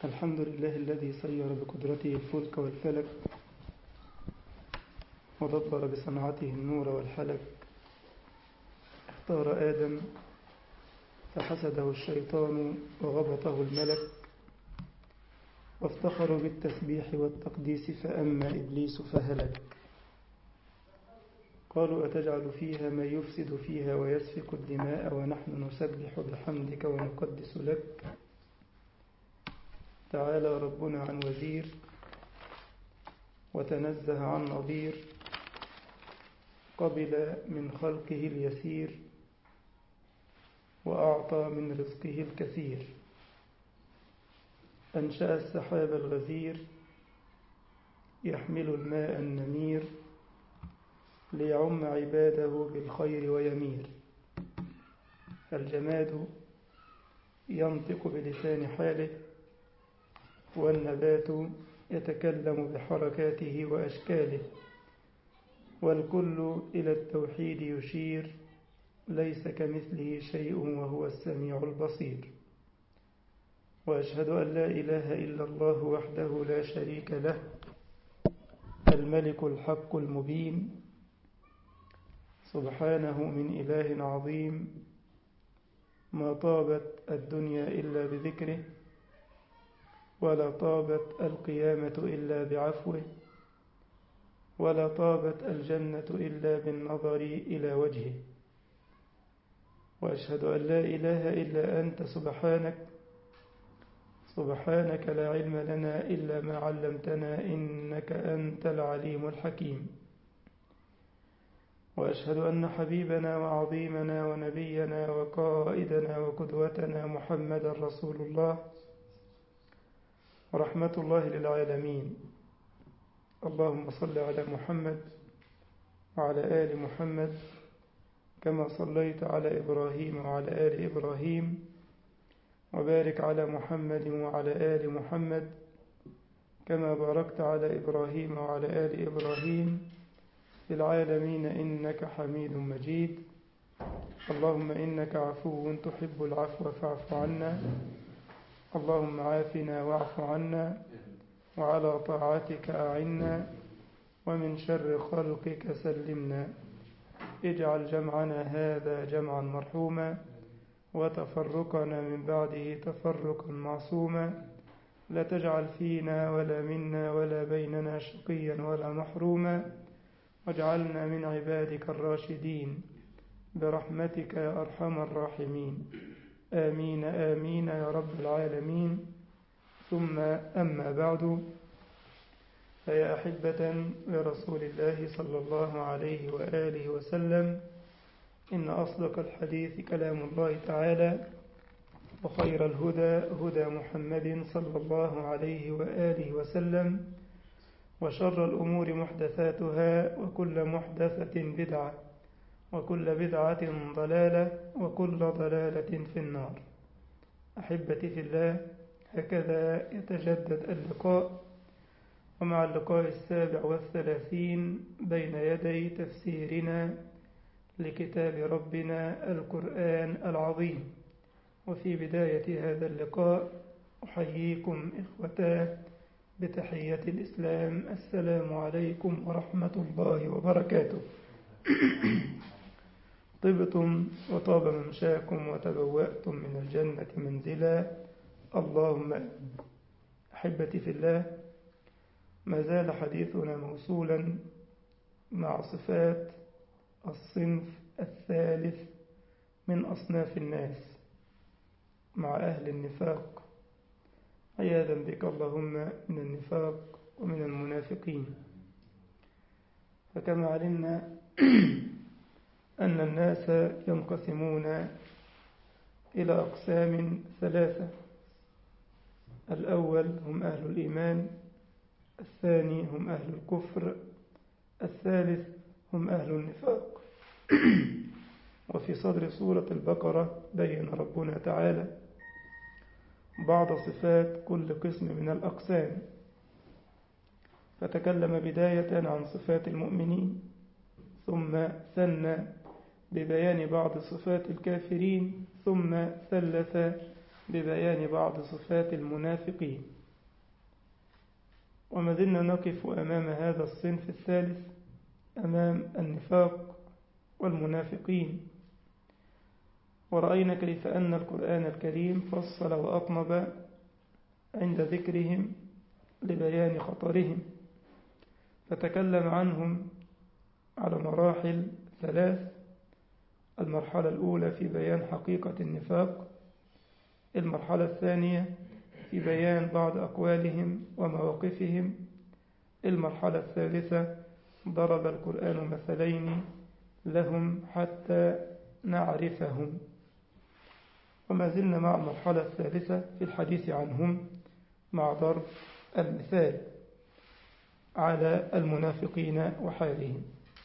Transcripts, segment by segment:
الحمد لله الذي سير بقدرته الفلك والفلك ودبر بصنعته النور والحلك اختار آدم فحسده الشيطان وغبطه الملك وافتخروا بالتسبيح والتقديس فأما إبليس فهلك قالوا أتجعل فيها من يفسد فيها ويسفك الدماء ونحن نسبح بحمدك ونقدس لك تعالى ربنا عن وزير وتنزه عن نظير قبل من خلقه اليسير وأعطى من رزقه الكثير أنشأ السحاب الغزير يحمل الماء النمير ليعم عباده بالخير ويمير الجماد ينطق بلسان حاله والنبات يتكلم بحركاته وأشكاله والكل إلى التوحيد يشير ليس كمثله شيء وهو السميع البصير وأشهد أن لا إله إلا الله وحده لا شريك له الملك الحق المبين سبحانه من إله عظيم ما طابت الدنيا إلا بذكره ولا طابت القيامة إلا بعفوه ولا طابت الجنة إلا بالنظر إلى وجهه وأشهد أن لا إله إلا أنت سبحانك سبحانك لا علم لنا إلا ما علمتنا إنك أنت العليم الحكيم وأشهد أن حبيبنا وعظيمنا ونبينا وقائدنا وقدوتنا محمد رسول الله ورحمة الله للعالمين اللهم صل على محمد وعلى آل محمد كما صليت على إبراهيم وعلى آل إبراهيم وبارك على محمد وعلى آل محمد كما باركت على إبراهيم وعلى آل إبراهيم في العالمين إنك حميد مجيد اللهم إنك عفو تحب العفو فاعف عنا اللهم عافنا واعف عنا وعلى طاعتك أعنا ومن شر خلقك سلمنا اجعل جمعنا هذا جمعا مرحوما وتفرقنا من بعده تفرقا معصوما لا تجعل فينا ولا منا ولا بيننا شقيا ولا محروما واجعلنا من عبادك الراشدين برحمتك يا أرحم الراحمين آمين آمين يا رب العالمين ثم أما بعد فيا أحبة لرسول الله صلى الله عليه وآله وسلم إن أصدق الحديث كلام الله تعالى وخير الهدى هدى محمد صلى الله عليه وآله وسلم وشر الأمور محدثاتها وكل محدثة بدعة وكل بدعة ضلالة وكل ضلالة في النار أحبتي في الله هكذا يتجدد اللقاء ومع اللقاء السابع والثلاثين بين يدي تفسيرنا لكتاب ربنا القرآن العظيم وفي بداية هذا اللقاء أحييكم إخوتاه بتحية الإسلام السلام عليكم ورحمة الله وبركاته طبتم وطاب ممشاكم وتبوأتم من الجنة منزلا اللهم أحبتي في الله ما زال حديثنا موصولا مع صفات الصنف الثالث من أصناف الناس مع أهل النفاق عياذا بك اللهم من النفاق ومن المنافقين فكما علمنا أن الناس ينقسمون إلى أقسام ثلاثة الأول هم أهل الإيمان الثاني هم أهل الكفر الثالث هم أهل النفاق وفي صدر سورة البقرة بين ربنا تعالى بعض صفات كل قسم من الأقسام فتكلم بداية عن صفات المؤمنين ثم ثنى ببيان بعض صفات الكافرين ثم ثلث ببيان بعض صفات المنافقين وما زلنا نقف أمام هذا الصنف الثالث أمام النفاق والمنافقين ورأينا كيف أن القرآن الكريم فصل وأطنب عند ذكرهم لبيان خطرهم فتكلم عنهم على مراحل ثلاث المرحلة الأولى في بيان حقيقة النفاق المرحلة الثانية في بيان بعض أقوالهم ومواقفهم المرحلة الثالثة ضرب القرآن مثلين لهم حتى نعرفهم وما زلنا مع المرحلة الثالثة في الحديث عنهم مع ضرب المثال على المنافقين وحالهم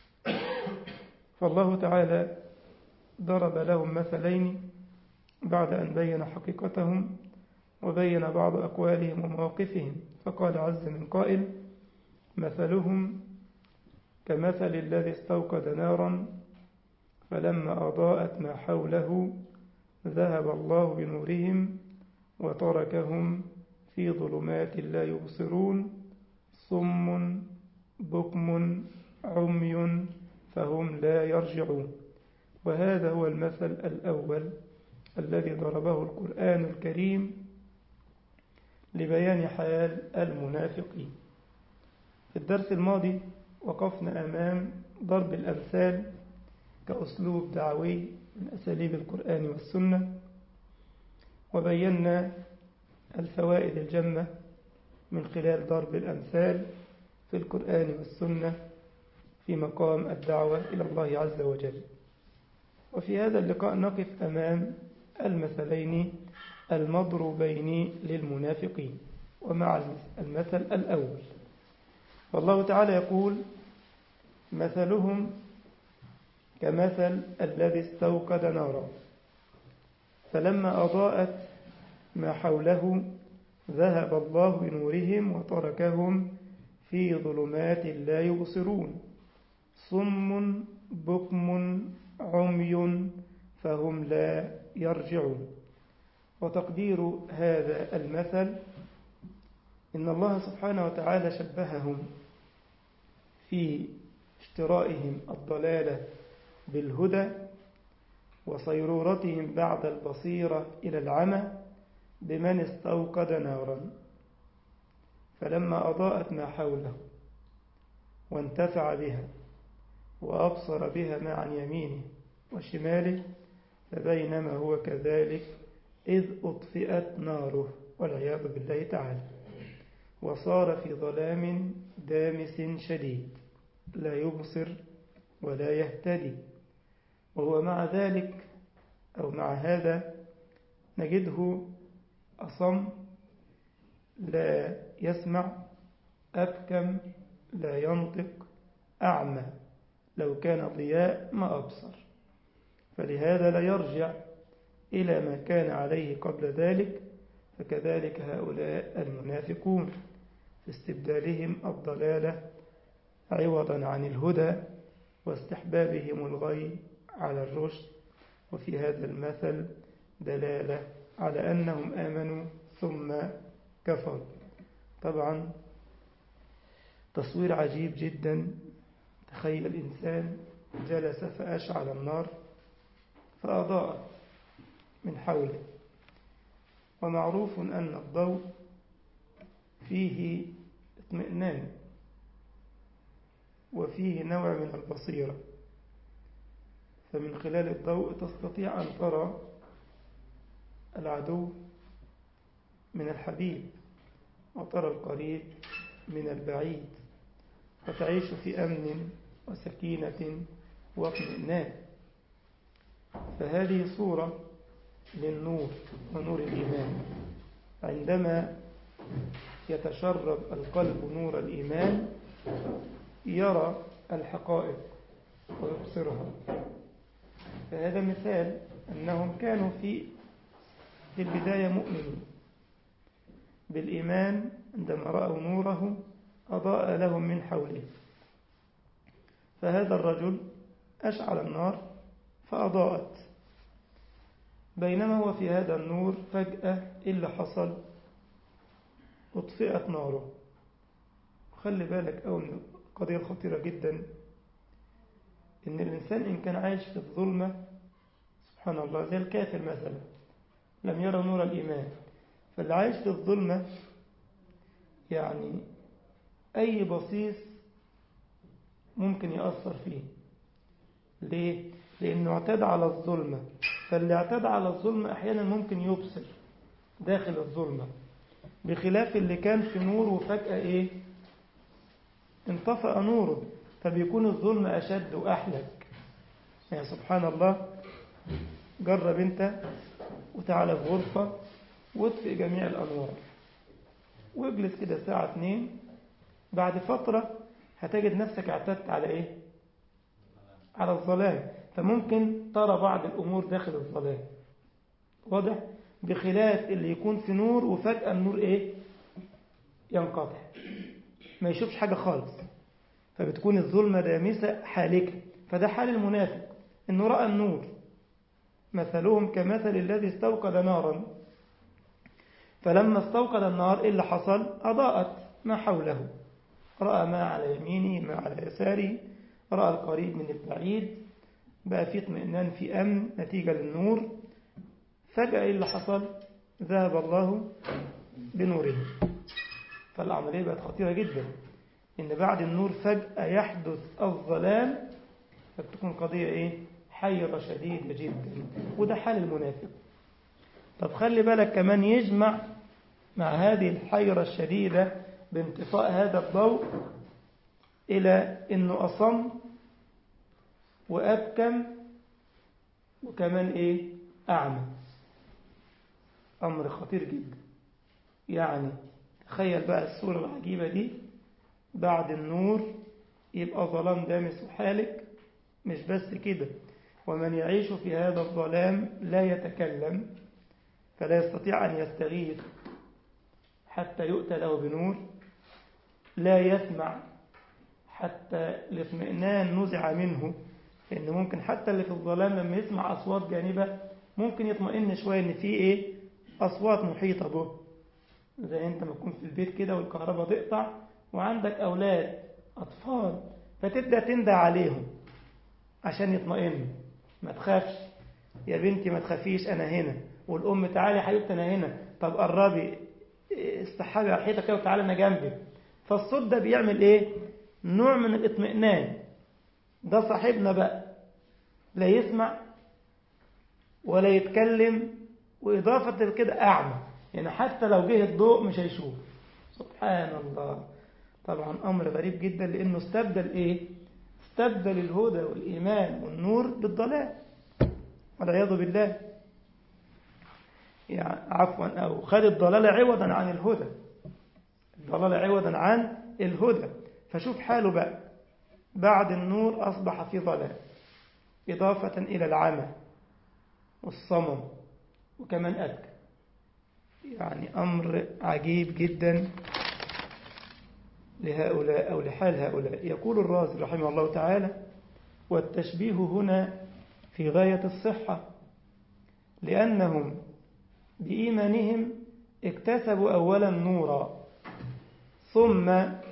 فالله تعالى ضرب لهم مثلين بعد أن بين حقيقتهم وبين بعض أقوالهم ومواقفهم فقال عز من قائل مثلهم كمثل الذي استوقد نارا فلما أضاءت ما حوله ذهب الله بنورهم وتركهم في ظلمات لا يبصرون صم بكم عمي فهم لا يرجعون وهذا هو المثل الأول الذي ضربه القرآن الكريم لبيان حال المنافقين في الدرس الماضي وقفنا أمام ضرب الأمثال كأسلوب دعوي من أساليب القرآن والسنة وبينا الفوائد الجمة من خلال ضرب الأمثال في القرآن والسنة في مقام الدعوة إلى الله عز وجل وفي هذا اللقاء نقف أمام المثلين المضروبين للمنافقين ومع المثل الأول والله تعالى يقول مثلهم كمثل الذي استوقد نارا فلما أضاءت ما حوله ذهب الله بنورهم وتركهم في ظلمات لا يبصرون صم بكم عمي فهم لا يرجعون وتقدير هذا المثل إن الله سبحانه وتعالى شبههم في اشترائهم الضلالة بالهدى وصيرورتهم بعد البصيرة إلى العمى بمن استوقد نارا فلما أضاءت ما حوله وانتفع بها وأبصر بها ما عن يمينه وشماله فبينما هو كذلك إذ أطفئت ناره والعياذ بالله تعالى وصار في ظلام دامس شديد لا يبصر ولا يهتدي وهو مع ذلك أو مع هذا نجده أصم لا يسمع أبكم لا ينطق أعمى لو كان ضياء ما أبصر فلهذا لا يرجع إلى ما كان عليه قبل ذلك فكذلك هؤلاء المنافقون في استبدالهم الضلالة عوضا عن الهدى واستحبابهم الغي على الرشد وفي هذا المثل دلالة على أنهم آمنوا ثم كفروا طبعا تصوير عجيب جدا تخيل الإنسان جلس فأشعل النار فأضاءت من حوله ومعروف أن الضوء فيه اطمئنان وفيه نوع من البصيرة فمن خلال الضوء تستطيع أن ترى العدو من الحبيب وترى القريب من البعيد فتعيش في أمن وسكينة واطمئنان فهذه صورة للنور ونور الإيمان عندما يتشرب القلب نور الإيمان يرى الحقائق ويبصرها فهذا مثال أنهم كانوا في في البداية مؤمنين بالإيمان عندما رأوا نوره أضاء لهم من حوله فهذا الرجل أشعل النار فأضاءت بينما هو في هذا النور فجأة إيه اللي حصل أطفئت ناره خلي بالك أو من القضية الخطيرة جدا إن الإنسان إن كان عايش في الظلمة سبحان الله زي الكافر مثلا لم يرى نور الإيمان فاللي عايش في الظلمة يعني أي بصيص ممكن يأثر فيه ليه؟ لأنه اعتاد على الظلمة فاللي اعتاد على الظلمة أحيانا ممكن يبصر داخل الظلمة بخلاف اللي كان في نور وفجأة إيه؟ انطفأ نوره فبيكون الظلم أشد وأحلك يعني سبحان الله جرب أنت وتعالى في غرفة واطفئ جميع الأنوار واجلس كده ساعة اتنين بعد فترة هتجد نفسك اعتدت على ايه على الظلام فممكن ترى بعض الأمور داخل الظلام واضح بخلاف اللي يكون في نور وفجأة النور ايه ينقطع ما يشوفش حاجة خالص فبتكون الظلمة دامسة حالكة فده حال المنافق انه رأى النور مثلهم كمثل الذي استوقد نارا فلما استوقد النار إيه اللي حصل أضاءت ما حوله رأى ما على يمينه ما على يساره رأى القريب من البعيد بقى في اطمئنان في أمن نتيجة للنور فجأة إيه اللي حصل ذهب الله بنوره فالعملية بقت خطيرة جدا إن بعد النور فجأة يحدث الظلام فتكون قضية إيه حيرة شديدة جدا وده حال المنافق طب خلي بالك كمان يجمع مع هذه الحيرة الشديدة بانطفاء هذا الضوء إلى أنه أصم وأبكم وكمان إيه أعمى أمر خطير جدا يعني تخيل بقى الصورة العجيبة دي بعد النور يبقى ظلام دامس وحالك مش بس كده ومن يعيش في هذا الظلام لا يتكلم فلا يستطيع أن يستغيث حتى يؤتى له بنور لا يسمع حتى الاطمئنان نزع منه لأن ممكن حتى اللي في الظلام لما يسمع أصوات جانبة ممكن يطمئن شوية إن في إيه أصوات محيطة به زي أنت ما تكون في البيت كده والكهرباء تقطع وعندك أولاد أطفال فتبدأ تندى عليهم عشان يطمئنوا ما تخافش يا بنتي ما تخافيش أنا هنا والأم تعالي يا حبيبتي أنا هنا طب قربي استحابي على الحيطة كده وتعالى أنا جنبك فالصوت ده بيعمل إيه؟ نوع من الاطمئنان ده صاحبنا بقى لا يسمع ولا يتكلم وإضافة لكده أعمى يعني حتى لو جه الضوء مش هيشوف سبحان الله طبعا أمر غريب جدا لأنه استبدل إيه؟ استبدل الهدى والإيمان والنور بالضلال والعياذ بالله يعني عفوا أو خد الضلال عوضا عن الهدى الضلال عوضا عن الهدى فشوف حاله بقى بعد النور أصبح في ضلال إضافة إلى العمى والصمم وكمان أبكى يعني أمر عجيب جدا لهؤلاء أو لحال هؤلاء يقول الرازي رحمه الله تعالى والتشبيه هنا في غاية الصحة لأنهم بإيمانهم اكتسبوا أولا نورا ثم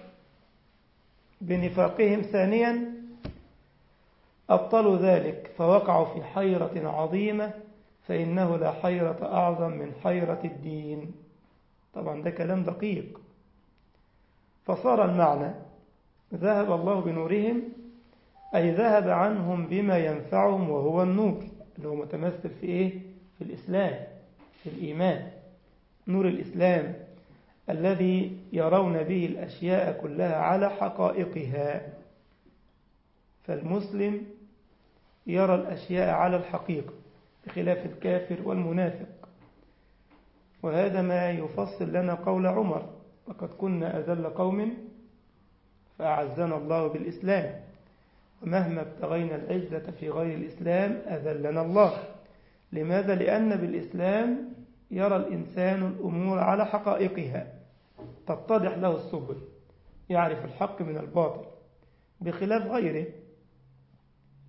بنفاقهم ثانيا أبطلوا ذلك فوقعوا في حيرة عظيمة فإنه لا حيرة أعظم من حيرة الدين طبعا ده كلام دقيق فصار المعنى ذهب الله بنورهم أي ذهب عنهم بما ينفعهم وهو النور اللي هو متمثل في إيه؟ في الإسلام في الإيمان نور الإسلام الذي يرون به الأشياء كلها على حقائقها فالمسلم يرى الأشياء على الحقيقة بخلاف الكافر والمنافق وهذا ما يفصل لنا قول عمر وقد كنا أذل قوم فأعزنا الله بالإسلام ومهما ابتغينا العزة في غير الإسلام أذلنا الله لماذا؟ لأن بالإسلام يرى الإنسان الأمور على حقائقها تتضح له السبل يعرف الحق من الباطل بخلاف غيره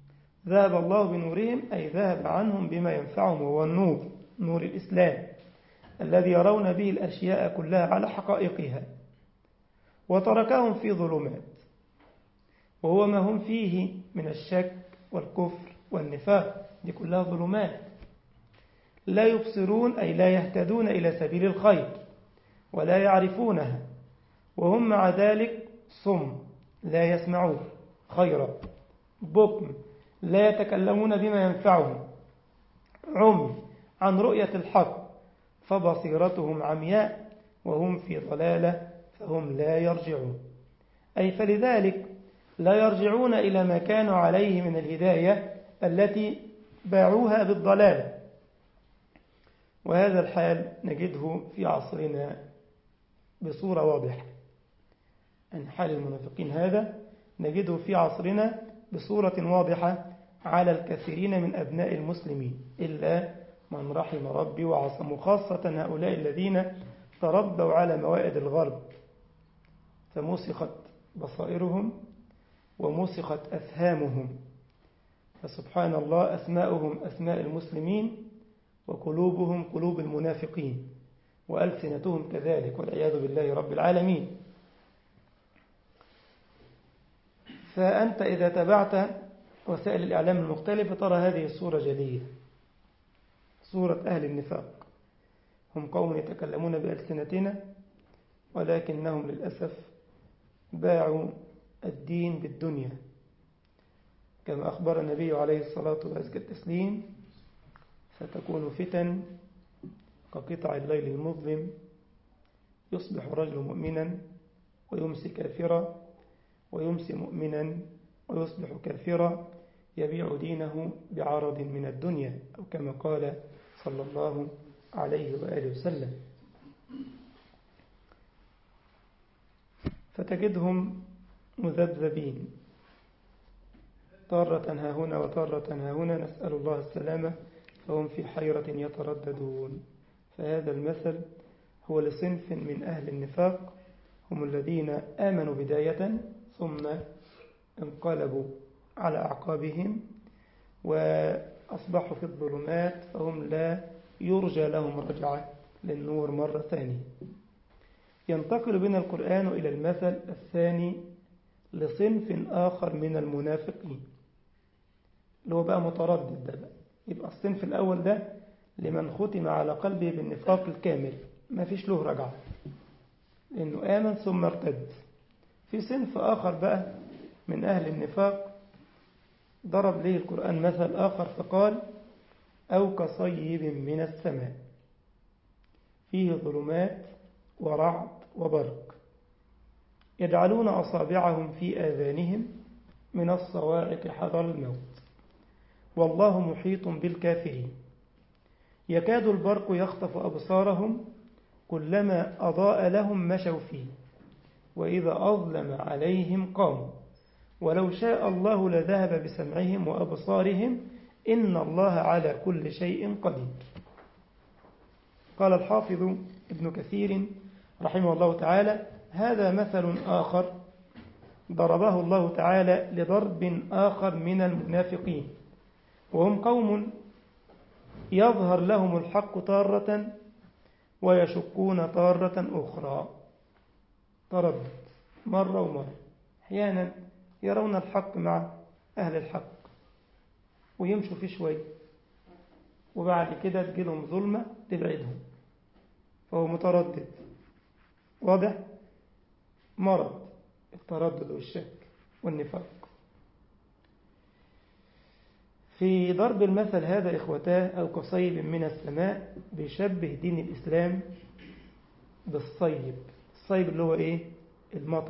ذهب الله بنورهم أي ذهب عنهم بما ينفعهم وهو النور نور الإسلام الذي يرون به الأشياء كلها على حقائقها وتركهم في ظلمات وهو ما هم فيه من الشك والكفر والنفاق دي كلها ظلمات لا يبصرون أي لا يهتدون إلى سبيل الخير ولا يعرفونها وهم مع ذلك صم لا يسمعون خيرا بكم لا يتكلمون بما ينفعهم عمي عن رؤية الحق فبصيرتهم عمياء وهم في ضلالة فهم لا يرجعون أي فلذلك لا يرجعون إلى ما كانوا عليه من الهداية التي باعوها بالضلال وهذا الحال نجده في عصرنا بصورة واضحة أن حال المنافقين هذا نجده في عصرنا بصورة واضحة على الكثيرين من أبناء المسلمين إلا من رحم ربي وعصموا خاصة هؤلاء الذين تربوا على موائد الغرب فمسخت بصائرهم ومسخت أفهامهم فسبحان الله أسماؤهم أسماء المسلمين وقلوبهم قلوب المنافقين وألسنتهم كذلك والعياذ بالله رب العالمين فأنت إذا تبعت وسائل الإعلام المختلفة ترى هذه الصورة جلية صورة أهل النفاق هم قوم يتكلمون بألسنتنا ولكنهم للأسف باعوا الدين بالدنيا كما أخبر النبي عليه الصلاة وأزكى التسليم ستكون فتن كقطع الليل المظلم يصبح الرجل مؤمنا ويمسي كافرا ويمسي مؤمنا ويصبح كافرا يبيع دينه بعرض من الدنيا أو كما قال صلى الله عليه وآله وسلم فتجدهم مذبذبين طارة ها هنا وطارة ها هنا نسأل الله السلامة فهم في حيرة يترددون فهذا المثل هو لصنف من أهل النفاق هم الذين آمنوا بداية ثم انقلبوا على أعقابهم وأصبحوا في الظلمات فهم لا يرجى لهم رجعة للنور مرة ثانية ينتقل بنا القرآن إلى المثل الثاني لصنف آخر من المنافقين اللي هو بقى متردد ده بقى يبقى الصنف الأول ده لمن ختم على قلبه بالنفاق الكامل ما فيش له رجعة لأنه آمن ثم ارتد في صنف آخر بقى من أهل النفاق ضرب ليه القرآن مثل آخر فقال أو كصيب من السماء فيه ظلمات ورعد وبرق يجعلون أصابعهم في آذانهم من الصواعق حذر الموت والله محيط بالكافرين يكاد البرق يخطف أبصارهم كلما أضاء لهم مشوا فيه وإذا أظلم عليهم قاموا ولو شاء الله لذهب بسمعهم وأبصارهم إن الله على كل شيء قدير قال الحافظ ابن كثير رحمه الله تعالى هذا مثل آخر ضربه الله تعالى لضرب آخر من المنافقين وهم قوم يظهر لهم الحق تارة ويشكون تارة أخرى تردد مرة ومرة أحيانا يرون الحق مع أهل الحق ويمشوا فيه شوي وبعد كده تجيلهم ظلمة تبعدهم فهو متردد واضح مرض التردد والشك والنفاق في ضرب المثل هذا إخوتاه أو كصيب من السماء بيشبه دين الإسلام بالصيب الصيب اللي هو إيه المطر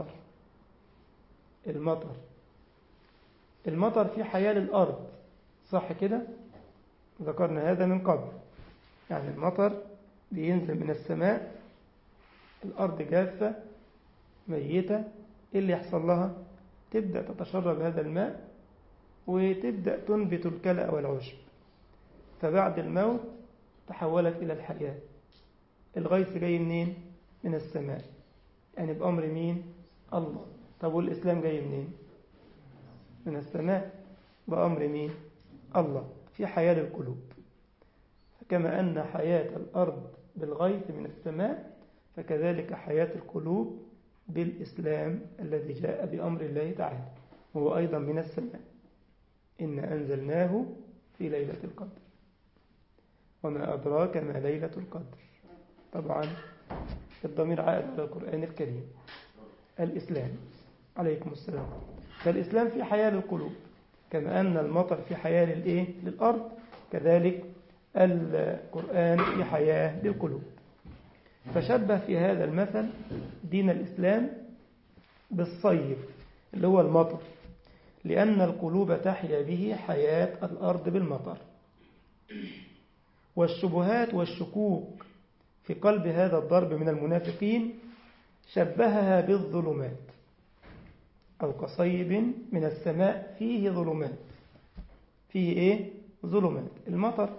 المطر المطر في حياة للأرض صح كده ذكرنا هذا من قبل يعني المطر بينزل من السماء الأرض جافة ميتة إيه اللي يحصل لها تبدأ تتشرب هذا الماء وتبدأ تنبت الكلأ والعشب فبعد الموت تحولت إلى الحياة الغيث جاي منين؟ من السماء يعني بأمر مين؟ الله طب والإسلام جاي منين؟ من السماء بأمر مين؟ الله في حياة للقلوب فكما أن حياة الأرض بالغيث من السماء فكذلك حياة القلوب بالإسلام الذي جاء بأمر الله تعالى وهو أيضا من السماء إن أنزلناه في ليلة القدر وما أدراك ما ليلة القدر طبعا الضمير عائد على القرآن الكريم الإسلام عليكم السلام فالإسلام في حياة للقلوب كما أن المطر في حياة للإيه؟ للأرض كذلك القرآن في حياة للقلوب فشبه في هذا المثل دين الإسلام بالصيف اللي هو المطر لأن القلوب تحيا به حياة الأرض بالمطر والشبهات والشكوك في قلب هذا الضرب من المنافقين شبهها بالظلمات أو كصيب من السماء فيه ظلمات فيه إيه؟ ظلمات المطر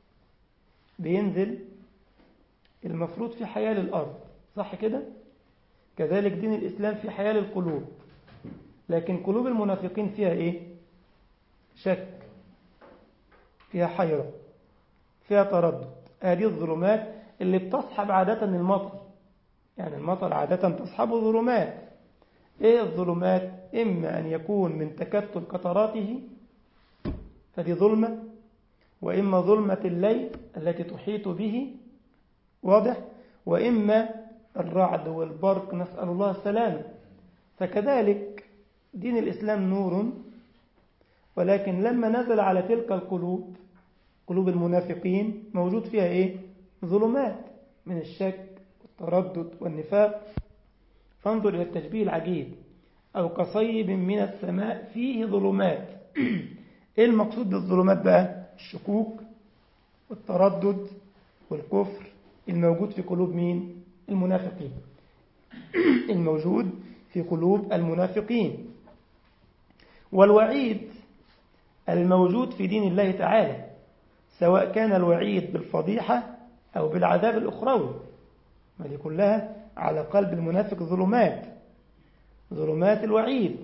بينزل المفروض في حياة للأرض صح كده؟ كذلك دين الإسلام في حياة للقلوب لكن قلوب المنافقين فيها إيه؟ شك فيها حيرة فيها تردد هذه الظلمات اللي بتصحب عادة المطر يعني المطر عادة تصحبه ظلمات إيه الظلمات؟ إما أن يكون من تكتل قطراته فدي ظلمة وإما ظلمة الليل التي تحيط به واضح وإما الرعد والبرق نسأل الله السلامة فكذلك دين الإسلام نور ولكن لما نزل على تلك القلوب قلوب المنافقين موجود فيها إيه؟ ظلمات من الشك والتردد والنفاق فانظر إلى التشبيه العجيب أو كصيب من السماء فيه ظلمات إيه المقصود بالظلمات بقى؟ الشكوك والتردد والكفر الموجود في قلوب مين؟ المنافقين الموجود في قلوب المنافقين والوعيد الموجود في دين الله تعالى سواء كان الوعيد بالفضيحة أو بالعذاب الأخروي ما دي كلها على قلب المنافق ظلمات ظلمات الوعيد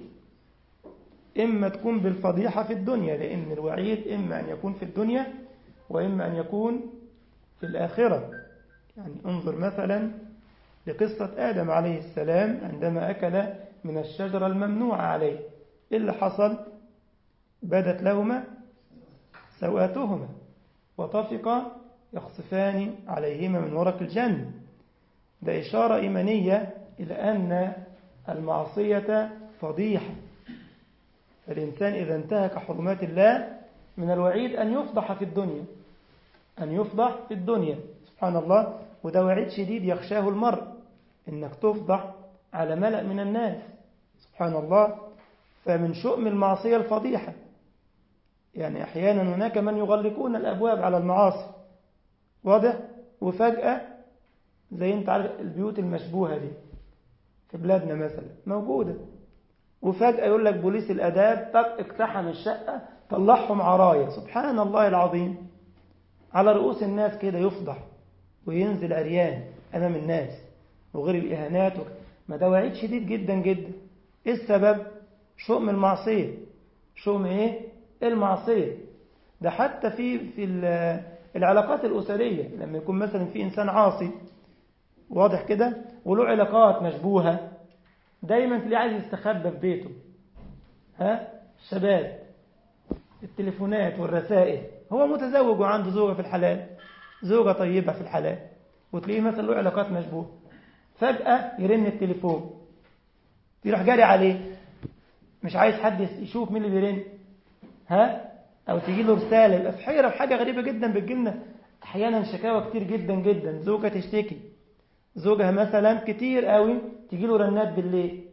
إما تكون بالفضيحة في الدنيا لأن الوعيد إما أن يكون في الدنيا وإما أن يكون في الآخرة يعني انظر مثلا لقصة آدم عليه السلام عندما أكل من الشجرة الممنوعة عليه إيه اللي حصل بدت لهما سوآتهما وطفقا يخصفان عليهما من ورق الجنة ده إشارة إيمانية إلى أن المعصية فضيحة فالإنسان إذا انتهك حرمات الله من الوعيد أن يفضح في الدنيا أن يفضح في الدنيا سبحان الله وده وعيد شديد يخشاه المرء إنك تفضح على ملأ من الناس سبحان الله فمن شؤم المعصية الفضيحة يعني أحيانا هناك من يغلقون الأبواب على المعاصي واضح وفجأة زي انت عارف البيوت المشبوهة دي في بلادنا مثلا موجودة وفجأة يقول لك بوليس الأداب اقتحم الشقة طلعهم عرايا سبحان الله العظيم على رؤوس الناس كده يفضح وينزل عريان أمام الناس وغير الإهانات وك... ما ده وعيد شديد جدا جدا إيه السبب؟ شؤم المعصية شؤم إيه؟ المعصية ده حتى في في العلاقات الأسرية لما يكون مثلا في إنسان عاصي واضح كده وله علاقات مشبوهة دايما تلاقيه عايز يستخبى في بيته ها الشباب التليفونات والرسائل هو متزوج وعنده زوجة في الحلال زوجة طيبة في الحلال وتلاقيه مثلا له علاقات مشبوهة فجأة يرن التليفون يروح جاري عليه مش عايز حد يشوف مين اللي بيرن ها او تيجي له رساله يبقى في حيره في حاجه غريبه جدا بتجيلنا احيانا شكاوى كتير جدا جدا زوجه تشتكي زوجها مثلا كتير قوي تيجي له رنات بالليل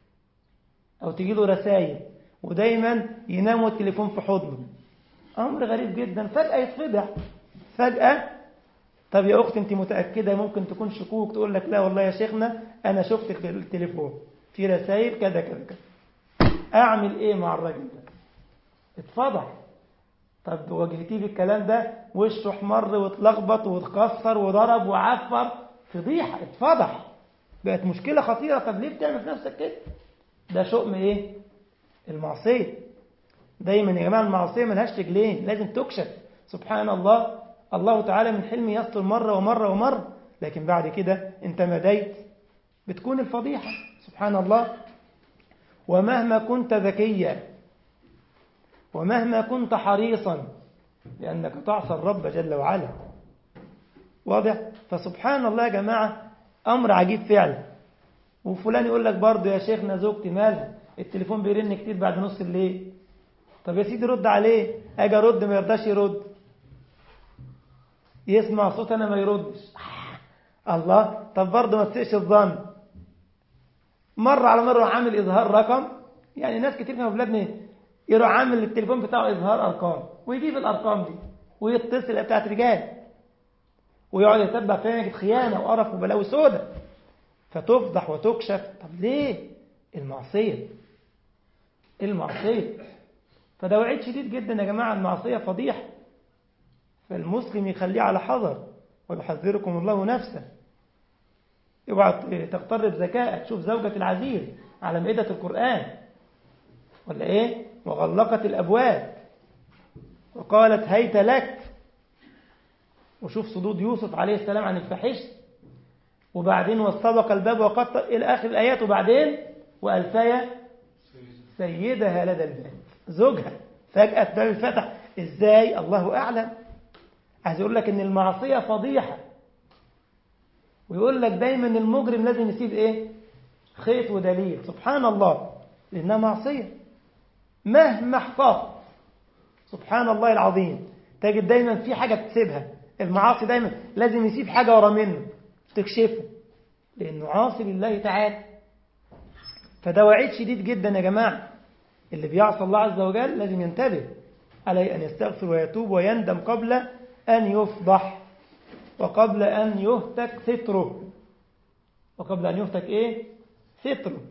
او تيجي له رسائل ودايما ينام التليفون في حضنه امر غريب جدا فجاه يتفضح فجاه طب يا اختي انت متاكده ممكن تكون شكوك تقول لك لا والله يا شيخنا انا شفتك في التليفون في رسائل كذا كذا كذا اعمل ايه مع الراجل ده اتفضح طب واجهتيه بالكلام ده وشه احمر واتلخبط واتكسر وضرب وعفر فضيحه اتفضح بقت مشكله خطيره طب ليه بتعمل في نفسك كده ده شؤم ايه المعصيه دايما يا جماعة المعصية ملهاش رجلين لازم تكشف سبحان الله الله تعالى من حلمه يستر مرة ومرة ومرة لكن بعد كده انت مديت بتكون الفضيحة سبحان الله ومهما كنت ذكيا ومهما كنت حريصا لأنك تعصى الرب جل وعلا واضح فسبحان الله يا جماعة أمر عجيب فعلا وفلان يقول لك برضه يا شيخنا زوجتي مالها التليفون بيرن كتير بعد نص الليل طب يا سيدي رد عليه اجي ارد ما يرضاش يرد يسمع صوت انا ما يردش الله طب برضه ما تسيئش الظن مرة على مرة عامل إظهار رقم يعني ناس كتير في بلادنا يروح عامل التليفون بتاعه إظهار أرقام ويجيب الأرقام دي ويتصل بتاعت رجال ويقعد يتبع فيها خيانة وقرف وبلاوي سودة فتفضح وتكشف طب ليه المعصية المعصية فده وعيد شديد جدا يا جماعة المعصية فضيحة فالمسلم يخليه على حذر ويحذركم الله نفسه اوعى تغتر بذكائك شوف زوجة العزيز على مائدة القرآن ولا ايه وغلقت الأبواب وقالت هيت لك وشوف صدود يوسف عليه السلام عن الفحش وبعدين واستبق الباب وقط إلى آخر الآيات وبعدين وألفيا سيدها لدى الباب زوجها فجأة الباب فتح إزاي الله أعلم عايز يقول لك إن المعصية فضيحة ويقول لك دايما المجرم لازم يسيب إيه خيط ودليل سبحان الله لأنها معصية مهما احفظت سبحان الله العظيم تجد دايما في حاجة تسيبها المعاصي دايما لازم يسيب حاجة ورا منه تكشفه لأنه عاصي لله تعالى فده وعيد شديد جدا يا جماعة اللي بيعصى الله عز وجل لازم ينتبه عليه أن يستغفر ويتوب ويندم قبل أن يفضح وقبل أن يهتك ستره وقبل أن يهتك إيه ستره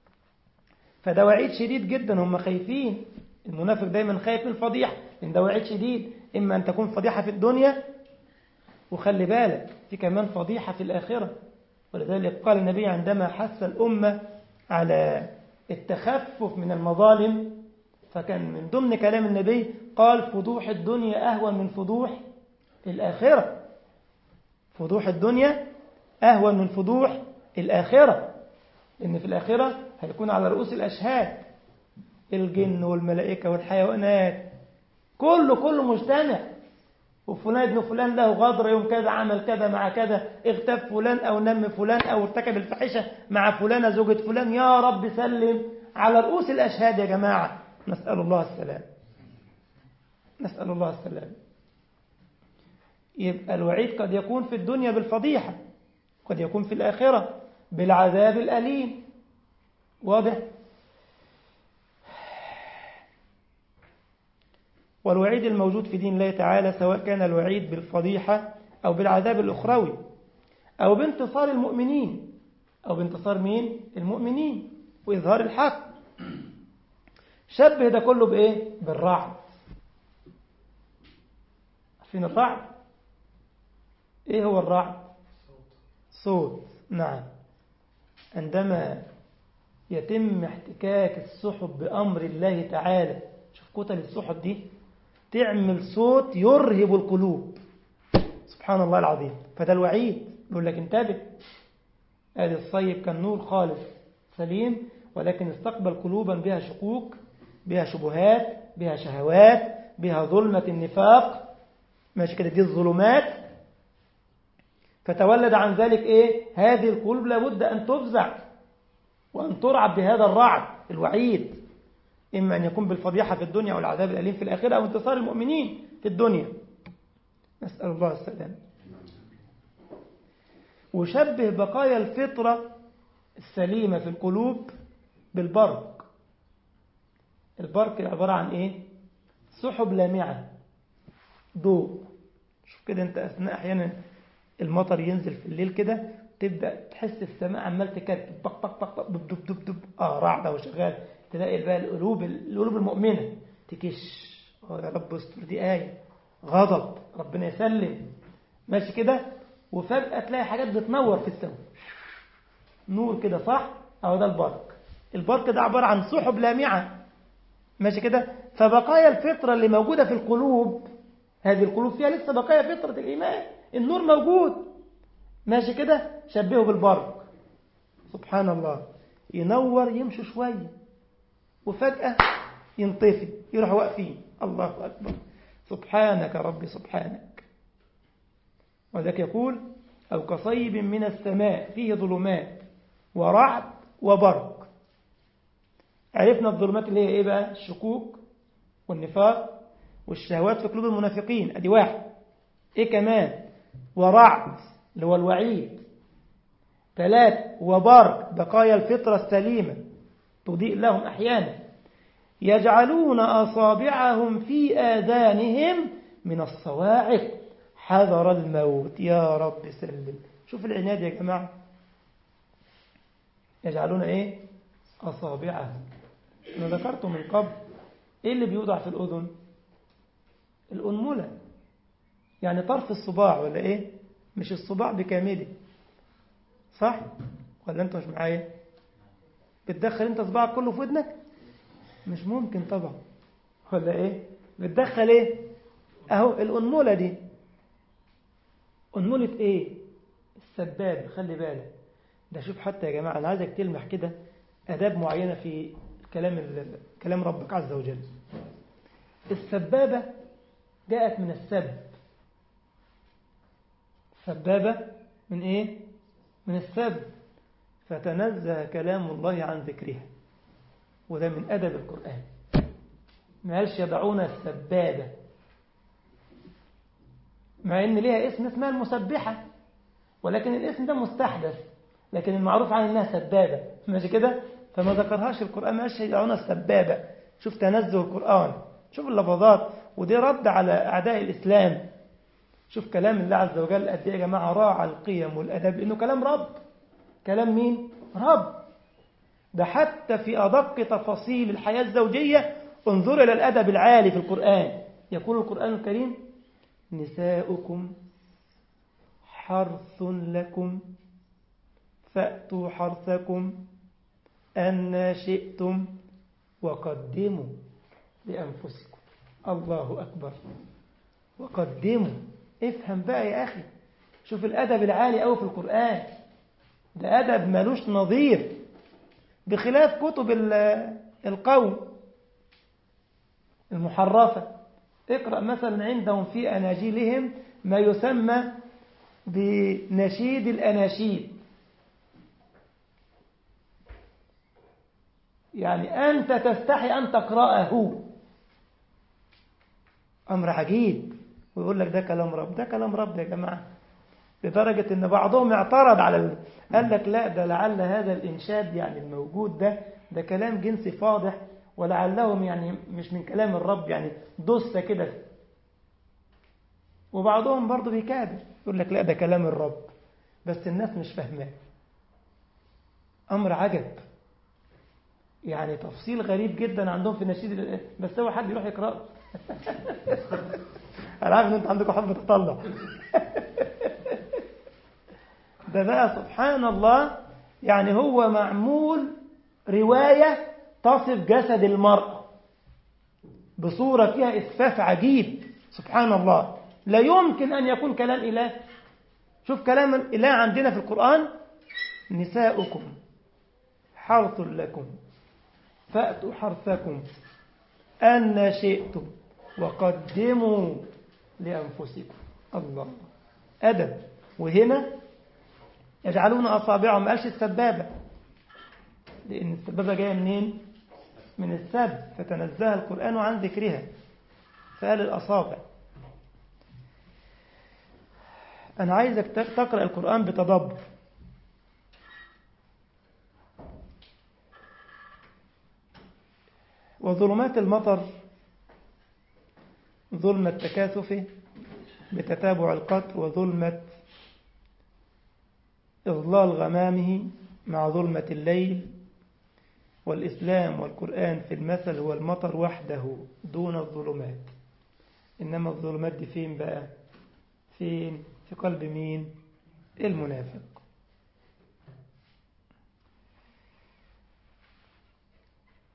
فده وعيد شديد جدا هم خايفين المنافق دايما خايف من الفضيحة لأن ده وعيد شديد إما أن تكون فضيحة في الدنيا وخلي بالك في كمان فضيحة في الآخرة ولذلك قال النبي عندما حث الأمة على التخفف من المظالم فكان من ضمن كلام النبي قال فضوح الدنيا أهون من فضوح الآخرة فضوح الدنيا أهون من فضوح الآخرة لأن في الآخرة هيكون على رؤوس الأشهاد الجن والملائكة والحيوانات كله كله مجتمع وفلان ابن فلان له غدر يوم كذا عمل كذا مع كذا اغتاب فلان أو نم فلان أو ارتكب الفحشة مع فلانة زوجة فلان يا رب سلم على رؤوس الأشهاد يا جماعة نسأل الله السلام نسأل الله السلام يبقى الوعيد قد يكون في الدنيا بالفضيحة قد يكون في الآخرة بالعذاب الأليم واضح والوعيد الموجود في دين الله تعالى سواء كان الوعيد بالفضيحة أو بالعذاب الأخروي أو بانتصار المؤمنين أو بانتصار مين؟ المؤمنين وإظهار الحق شبه ده كله بإيه؟ بالرعد عارفين الرعد؟ إيه هو الرعد؟ صوت نعم عندما يتم احتكاك السحب بأمر الله تعالى شوف كتل السحب دي تعمل صوت يرهب القلوب سبحان الله العظيم فده الوعيد يقول لك انتبه ادي الصيب كان نور خالص سليم ولكن استقبل قلوبا بها شكوك بها شبهات بها شهوات بها ظلمة النفاق ماشي كده دي الظلمات فتولد عن ذلك ايه هذه القلوب لابد ان تفزع وان ترعب بهذا الرعب الوعيد إما أن يكون بالفضيحة في الدنيا والعذاب الأليم في الآخرة أو انتصار المؤمنين في الدنيا نسأل الله السلام وشبه بقايا الفطرة السليمة في القلوب بالبرق البرق عبارة عن إيه؟ سحب لامعة ضوء شوف كده أنت أثناء أحيانا المطر ينزل في الليل كده تبدأ تحس السماء عمال تكتب طق طق طق دب دب دب دب اه رعدة وشغال تلاقي بقى القلوب القلوب المؤمنة تكش اه يا رب استر دي آية غضب ربنا يسلم ماشي كده وفجأة تلاقي حاجات بتنور في السماء نور كده صح أو ده البرق البرق ده عبارة عن سحب لامعة ماشي كده فبقايا الفطرة اللي موجودة في القلوب هذه القلوب فيها لسه بقايا فطرة الإيمان النور موجود ماشي كده شبهه بالبرق سبحان الله ينور يمشي شوية وفجأة ينطفي يروح واقفين الله أكبر سبحانك ربي سبحانك وذلك يقول أو كصيب من السماء فيه ظلمات ورعد وبرق عرفنا الظلمات اللي هي إيه بقى الشكوك والنفاق والشهوات في قلوب المنافقين أدي واحد إيه كمان ورعد اللي هو الوعيد ثلاث وبرق بقايا الفطرة السليمة تضيء لهم أحيانا يجعلون أصابعهم في آذانهم من الصواعق حذر الموت يا رب سلم شوف العناد يا جماعة يجعلون إيه أصابعهم أنا ذكرته من قبل إيه اللي بيوضع في الأذن الأنملة يعني طرف الصباع ولا إيه مش الصباع بكامله صح ولا أنت مش معايا بتدخل أنت صباعك كله في ودنك مش ممكن طبعا ولا إيه بتدخل إيه أهو الأنملة دي أنملة إيه السباب خلي بالك ده شوف حتى يا جماعة أنا عايزك تلمح كده أداب معينة في كلام كلام ربك عز وجل السبابة جاءت من السب سبابة من إيه؟ من السب فتنزه كلام الله عن ذكرها وده من أدب القرآن ما قالش يدعون السبابة مع إن ليها اسم اسمها المسبحة ولكن الاسم ده مستحدث لكن المعروف عن إنها سبابة ماشي كده فما ذكرهاش القرآن ما قالش يدعون السبابة شوف تنزه القرآن شوف اللفظات ودي رد على أعداء الإسلام شوف كلام الله عز وجل قد ايه يا جماعة راعى القيم والأدب إنه كلام رب كلام مين؟ رب ده حتى في أدق تفاصيل الحياة الزوجية انظر إلى الأدب العالي في القرآن يقول القرآن الكريم نساؤكم حرث لكم فأتوا حرثكم أن شئتم وقدموا لأنفسكم الله أكبر وقدموا افهم بقى يا أخي شوف الأدب العالي أوي في القرآن ده أدب ملوش نظير بخلاف كتب القوم المحرفة اقرأ مثلا عندهم في أناجيلهم ما يسمى بنشيد الأناشيد يعني أنت تستحي أن تقرأه أمر عجيب ويقول لك ده كلام رب ده كلام رب يا جماعة لدرجة أن بعضهم اعترض على ال... قال لك لا ده لعل هذا الإنشاد يعني الموجود ده ده كلام جنسي فاضح ولعلهم يعني مش من كلام الرب يعني دسة كده وبعضهم برضه بيكابر يقول لك لا ده كلام الرب بس الناس مش فاهماه أمر عجب يعني تفصيل غريب جدا عندهم في نشيد بس هو حد يروح يقرأه أنا عارف إن أنت عندكم حب تطلع ده بقى سبحان الله يعني هو معمول رواية تصف جسد المرأة بصورة فيها إسفاف عجيب سبحان الله لا يمكن أن يكون كلام إله شوف كلام الإله عندنا في القرآن نساؤكم حرث لكم فأتوا حرثكم أن شئتم وقدموا لأنفسكم الله أدب وهنا يجعلون أصابعهم ما قالش السبابة لأن السبابة جاية منين؟ من السب فتنزه القرآن عن ذكرها فقال الأصابع أنا عايزك تقرأ القرآن بتدبر وظلمات المطر ظلمة تكاثفه بتتابع القطر وظلمة إظلال غمامه مع ظلمة الليل والإسلام والقرآن في المثل هو المطر وحده دون الظلمات إنما الظلمات دي فين بقى فين في قلب مين المنافق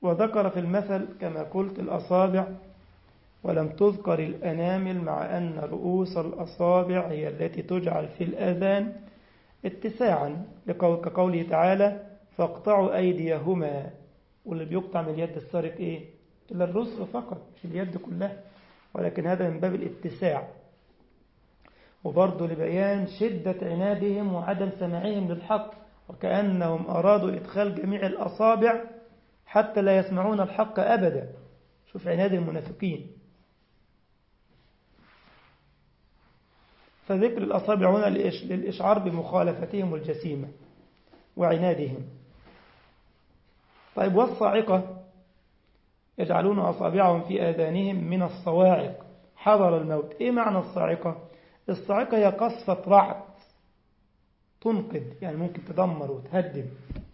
وذكر في المثل كما قلت الأصابع ولم تذكر الأنامل مع أن رؤوس الأصابع هي التي تجعل في الأذان اتساعا كقوله تعالى فاقطعوا أيديهما واللي بيقطع من اليد السارق إيه إلا الرسل فقط مش اليد كلها ولكن هذا من باب الاتساع وبرضه لبيان شدة عنادهم وعدم سماعهم للحق وكأنهم أرادوا إدخال جميع الأصابع حتى لا يسمعون الحق أبدا شوف عناد المنافقين فذكر الأصابع هنا للإشعار بمخالفتهم الجسيمة وعنادهم طيب والصاعقة يجعلون أصابعهم في آذانهم من الصواعق حضر الموت إيه معنى الصاعقة الصاعقة هي قصفة رعد تنقذ يعني ممكن تدمر وتهدم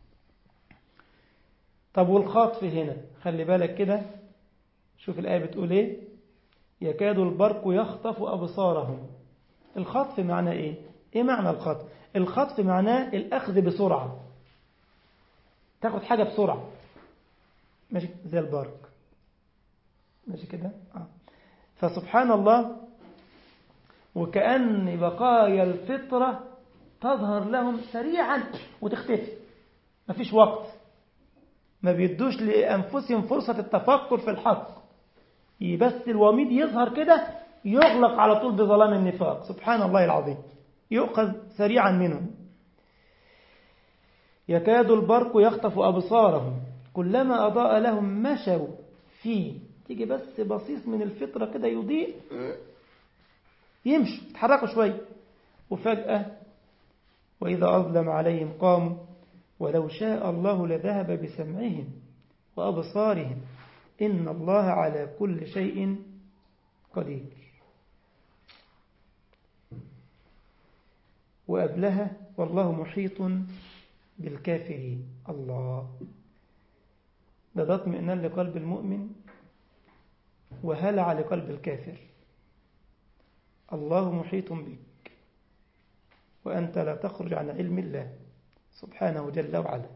طب والخطف هنا خلي بالك كده شوف الآية بتقول إيه يكاد البرق يخطف أبصارهم الخطف معناه إيه إيه معنى الخطف الخطف معناه الأخذ بسرعة تاخد حاجة بسرعة ماشي زي البرق ماشي كده آه. فسبحان الله وكأن بقايا الفطرة تظهر لهم سريعا وتختفي مفيش وقت ما بيدوش لأنفسهم فرصة التفكر في الحق بس الوميد يظهر كده يغلق على طول بظلام النفاق سبحان الله العظيم يؤخذ سريعا منهم يكاد البرق يخطف أبصارهم كلما أضاء لهم مشوا فيه تيجي بس بصيص من الفطرة كده يضيء يمشوا يتحركوا شوية وفجأة وإذا أظلم عليهم قاموا ولو شاء الله لذهب بسمعهم وأبصارهم إن الله على كل شيء قدير وأبلها والله محيط بالكافرين الله ده ده اطمئنان لقلب المؤمن وهلع لقلب الكافر الله محيط بك وأنت لا تخرج عن علم الله سبحانه جل وعلا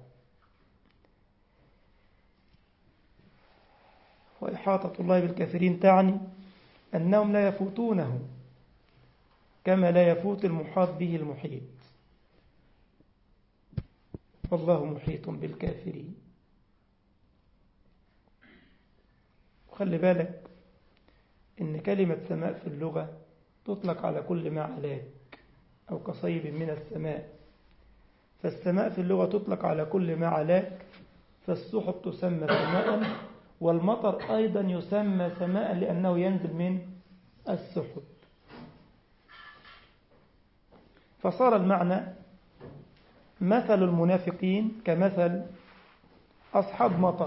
وإحاطة الله بالكافرين تعني أنهم لا يفوتونه كما لا يفوت المحاط به المحيط والله محيط بالكافرين وخلي بالك إن كلمة سماء في اللغة تطلق على كل ما علاك أو كصيب من السماء فالسماء في اللغة تطلق على كل ما علاك فالسحب تسمى سماء والمطر أيضا يسمى سماء لأنه ينزل من السحب فصار المعنى مثل المنافقين كمثل أصحاب مطر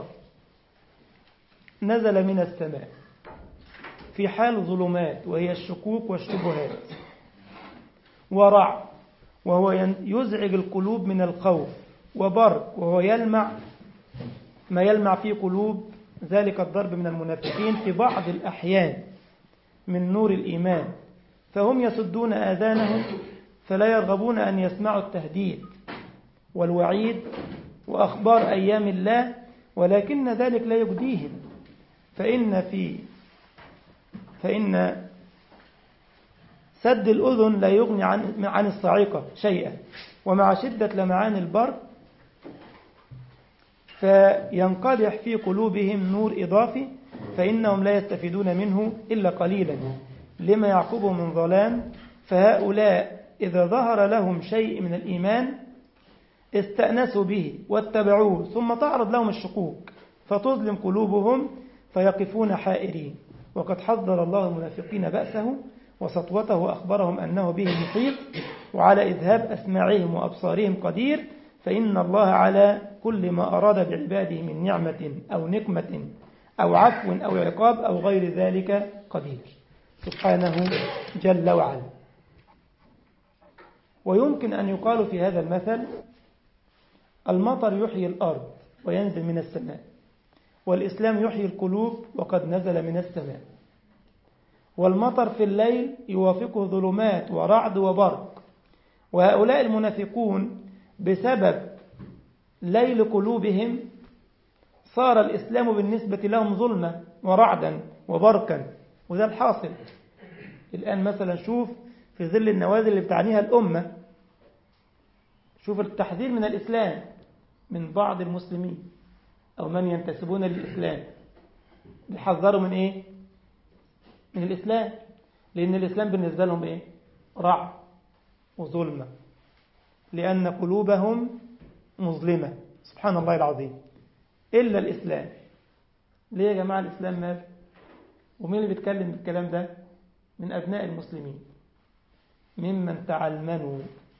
نزل من السماء في حال ظلمات وهي الشكوك والشبهات ورعد وهو يزعج القلوب من الخوف وبرق وهو يلمع ما يلمع في قلوب ذلك الضرب من المنافقين في بعض الأحيان من نور الإيمان فهم يسدون آذانهم فلا يرغبون أن يسمعوا التهديد والوعيد وأخبار أيام الله ولكن ذلك لا يجديهم فإن في فإن سد الأذن لا يغني عن عن الصاعقة شيئا ومع شدة لمعان البرق فينقدح في قلوبهم نور إضافي فإنهم لا يستفيدون منه إلا قليلا لما يعقبه من ظلام فهؤلاء إذا ظهر لهم شيء من الإيمان استأنسوا به واتبعوه ثم تعرض لهم الشكوك فتظلم قلوبهم فيقفون حائرين وقد حذر الله المنافقين بأسه وسطوته وأخبرهم أنه به محيط وعلى إذهاب أسماعهم وأبصارهم قدير فإن الله على كل ما أراد بعباده من نعمة أو نقمة أو عفو أو عقاب أو غير ذلك قدير سبحانه جل وعلا ويمكن أن يقال في هذا المثل المطر يحيي الأرض وينزل من السماء والإسلام يحيي القلوب وقد نزل من السماء والمطر في الليل يوافقه ظلمات ورعد وبرق وهؤلاء المنافقون بسبب ليل قلوبهم صار الإسلام بالنسبة لهم ظلمة ورعدا وبركا وده الحاصل الآن مثلا شوف في ظل النوازل اللي بتعنيها الأمة شوف التحذير من الإسلام من بعض المسلمين أو من ينتسبون للإسلام بيحذروا من إيه؟ من الإسلام لأن الإسلام بالنسبة لهم إيه؟ رعب وظلمة لأن قلوبهم مظلمة سبحان الله العظيم إلا الإسلام ليه يا جماعة الإسلام مال ومين اللي بيتكلم بالكلام ده من أبناء المسلمين ممن تعلمنوا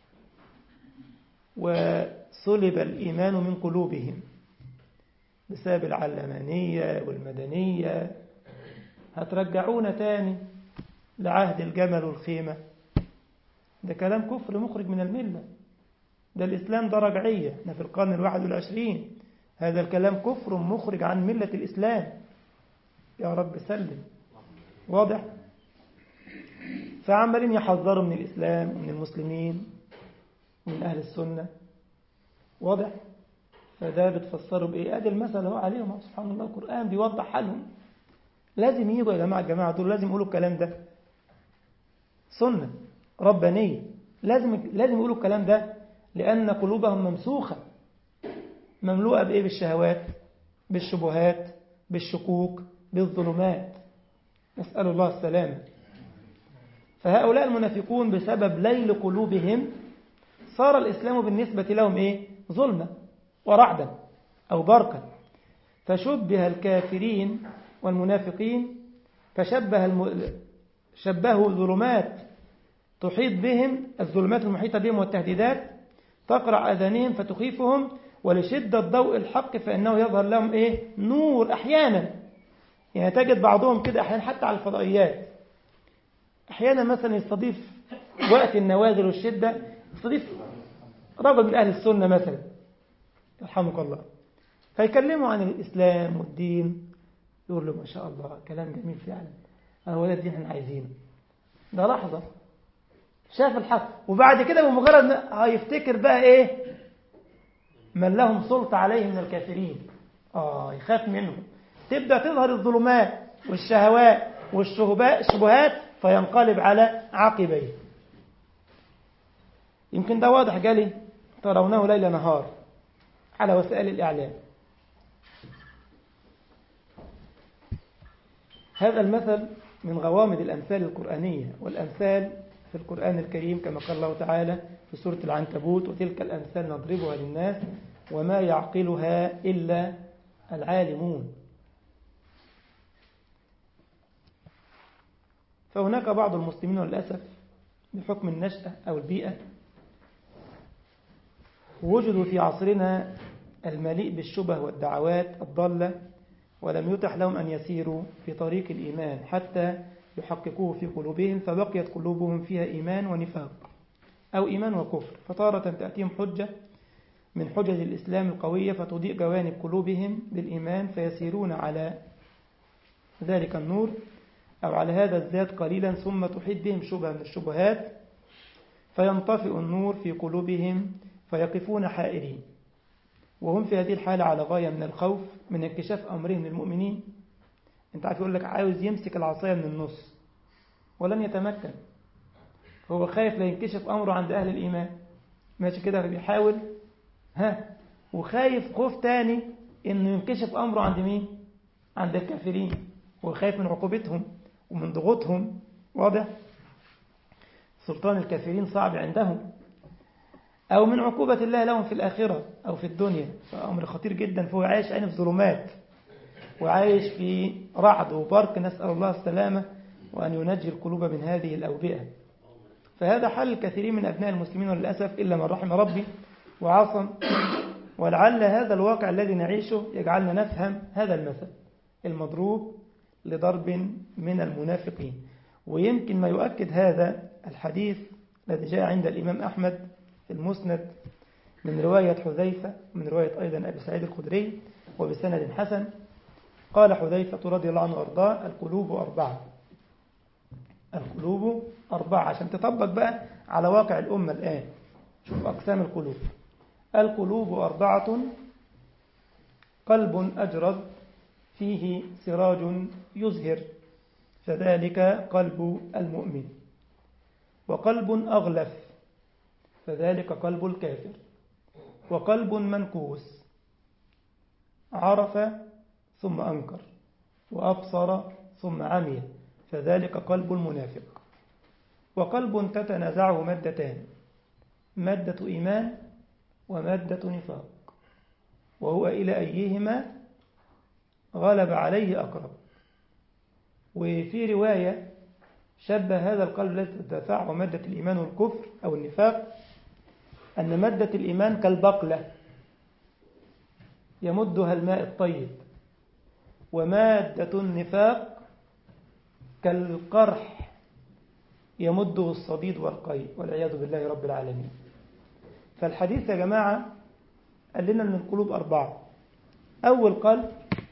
وسلب الإيمان من قلوبهم بسبب العلمانية والمدنية هترجعونا تاني لعهد الجمل والخيمة ده كلام كفر مخرج من الملة ده الإسلام ده رجعية احنا في القرن الواحد والعشرين هذا الكلام كفر مخرج عن ملة الإسلام يا رب سلم واضح فعمالين يحذروا من الإسلام ومن المسلمين ومن أهل السنة واضح فده بتفسروا بإيه أدي المثل هو عليهم سبحان الله القرآن بيوضح حالهم لازم يجوا يا جماعة الجماعة دول لازم يقولوا الكلام ده سنة ربانية لازم لازم يقولوا الكلام ده لأن قلوبهم ممسوخة مملوءة بإيه بالشهوات بالشبهات بالشكوك بالظلمات نسأل الله السلامة فهؤلاء المنافقون بسبب ليل قلوبهم صار الإسلام بالنسبة لهم إيه ظلمة ورعدا أو بركة فشبه الكافرين والمنافقين فشبه الم... شبهوا ظلمات تحيط بهم الظلمات المحيطة بهم والتهديدات تقرع أذانهم فتخيفهم ولشدة ضوء الحق فإنه يظهر لهم إيه نور أحيانا يعني تجد بعضهم كده أحيانا حتى على الفضائيات أحيانا مثلا يستضيف وقت النوازل والشدة يستضيف رجل من أهل السنة مثلا يرحمك الله فيكلموا عن الإسلام والدين يقول له ما شاء الله كلام جميل فعلا هو ده الدين احنا عايزينه ده لحظة شاف الحق وبعد كده بمجرد هيفتكر بقى ايه من لهم سلطة عليه من الكافرين اه يخاف منهم تبدأ تظهر الظلمات والشهوات والشبهات فينقلب على عقبيه يمكن ده واضح جالي ترونه ليل نهار على وسائل الإعلام هذا المثل من غوامض الأمثال القرآنية والأمثال في القرآن الكريم كما قال الله تعالى في سورة العنكبوت وتلك الأمثال نضربها للناس وما يعقلها إلا العالمون فهناك بعض المسلمين للأسف بحكم النشأة أو البيئة وجدوا في عصرنا المليء بالشبه والدعوات الضالة ولم يتح لهم أن يسيروا في طريق الإيمان حتى يحققوه في قلوبهم فبقيت قلوبهم فيها إيمان ونفاق أو إيمان وكفر فطارة تأتيهم حجة من حجج الإسلام القوية فتضيء جوانب قلوبهم بالإيمان فيسيرون على ذلك النور أو على هذا الذات قليلا ثم تحيط بهم شبهة من الشبهات فينطفئ النور في قلوبهم فيقفون حائرين وهم في هذه الحالة على غاية من الخوف من انكشاف أمرهم للمؤمنين انت عارف يقول لك عاوز يمسك العصاية من النص ولن يتمكن هو خايف لا ينكشف أمره عند أهل الإيمان ماشي كده بيحاول ها وخايف خوف تاني انه ينكشف أمره عند مين عند الكافرين وخايف من عقوبتهم ومن ضغوطهم واضح سلطان الكافرين صعب عندهم أو من عقوبة الله لهم في الآخرة أو في الدنيا فأمر خطير جدا فهو عايش عين في ظلمات وعايش في رعد وبرك نسأل الله السلامة وأن ينجي القلوب من هذه الأوبئة فهذا حل الكثيرين من أبناء المسلمين وللأسف إلا من رحم ربي وعصم ولعل هذا الواقع الذي نعيشه يجعلنا نفهم هذا المثل المضروب لضرب من المنافقين ويمكن ما يؤكد هذا الحديث الذي جاء عند الإمام أحمد في المسند من رواية حذيفة من رواية أيضا أبي سعيد الخدري وبسند حسن قال حذيفة رضي الله عنه وأرضاه القلوب أربعة القلوب أربعة عشان تطبق بقى على واقع الأمة الآن شوف أقسام القلوب القلوب أربعة قلب أجرد فيه سراج يزهر فذلك قلب المؤمن وقلب أغلف فذلك قلب الكافر وقلب منكوس عرف ثم أنكر وأبصر ثم عمي فذلك قلب المنافق وقلب تتنازعه مادتان مادة إيمان ومادة نفاق وهو إلى أيهما غلب عليه أقرب وفي رواية شبه هذا القلب الذي تدفعه مادة الإيمان والكفر أو النفاق أن مادة الإيمان كالبقلة يمدها الماء الطيب ومادة النفاق كالقرح يمده الصديد والقيء والعياذ بالله رب العالمين فالحديث يا جماعة قال لنا أن القلوب أربعة أول قلب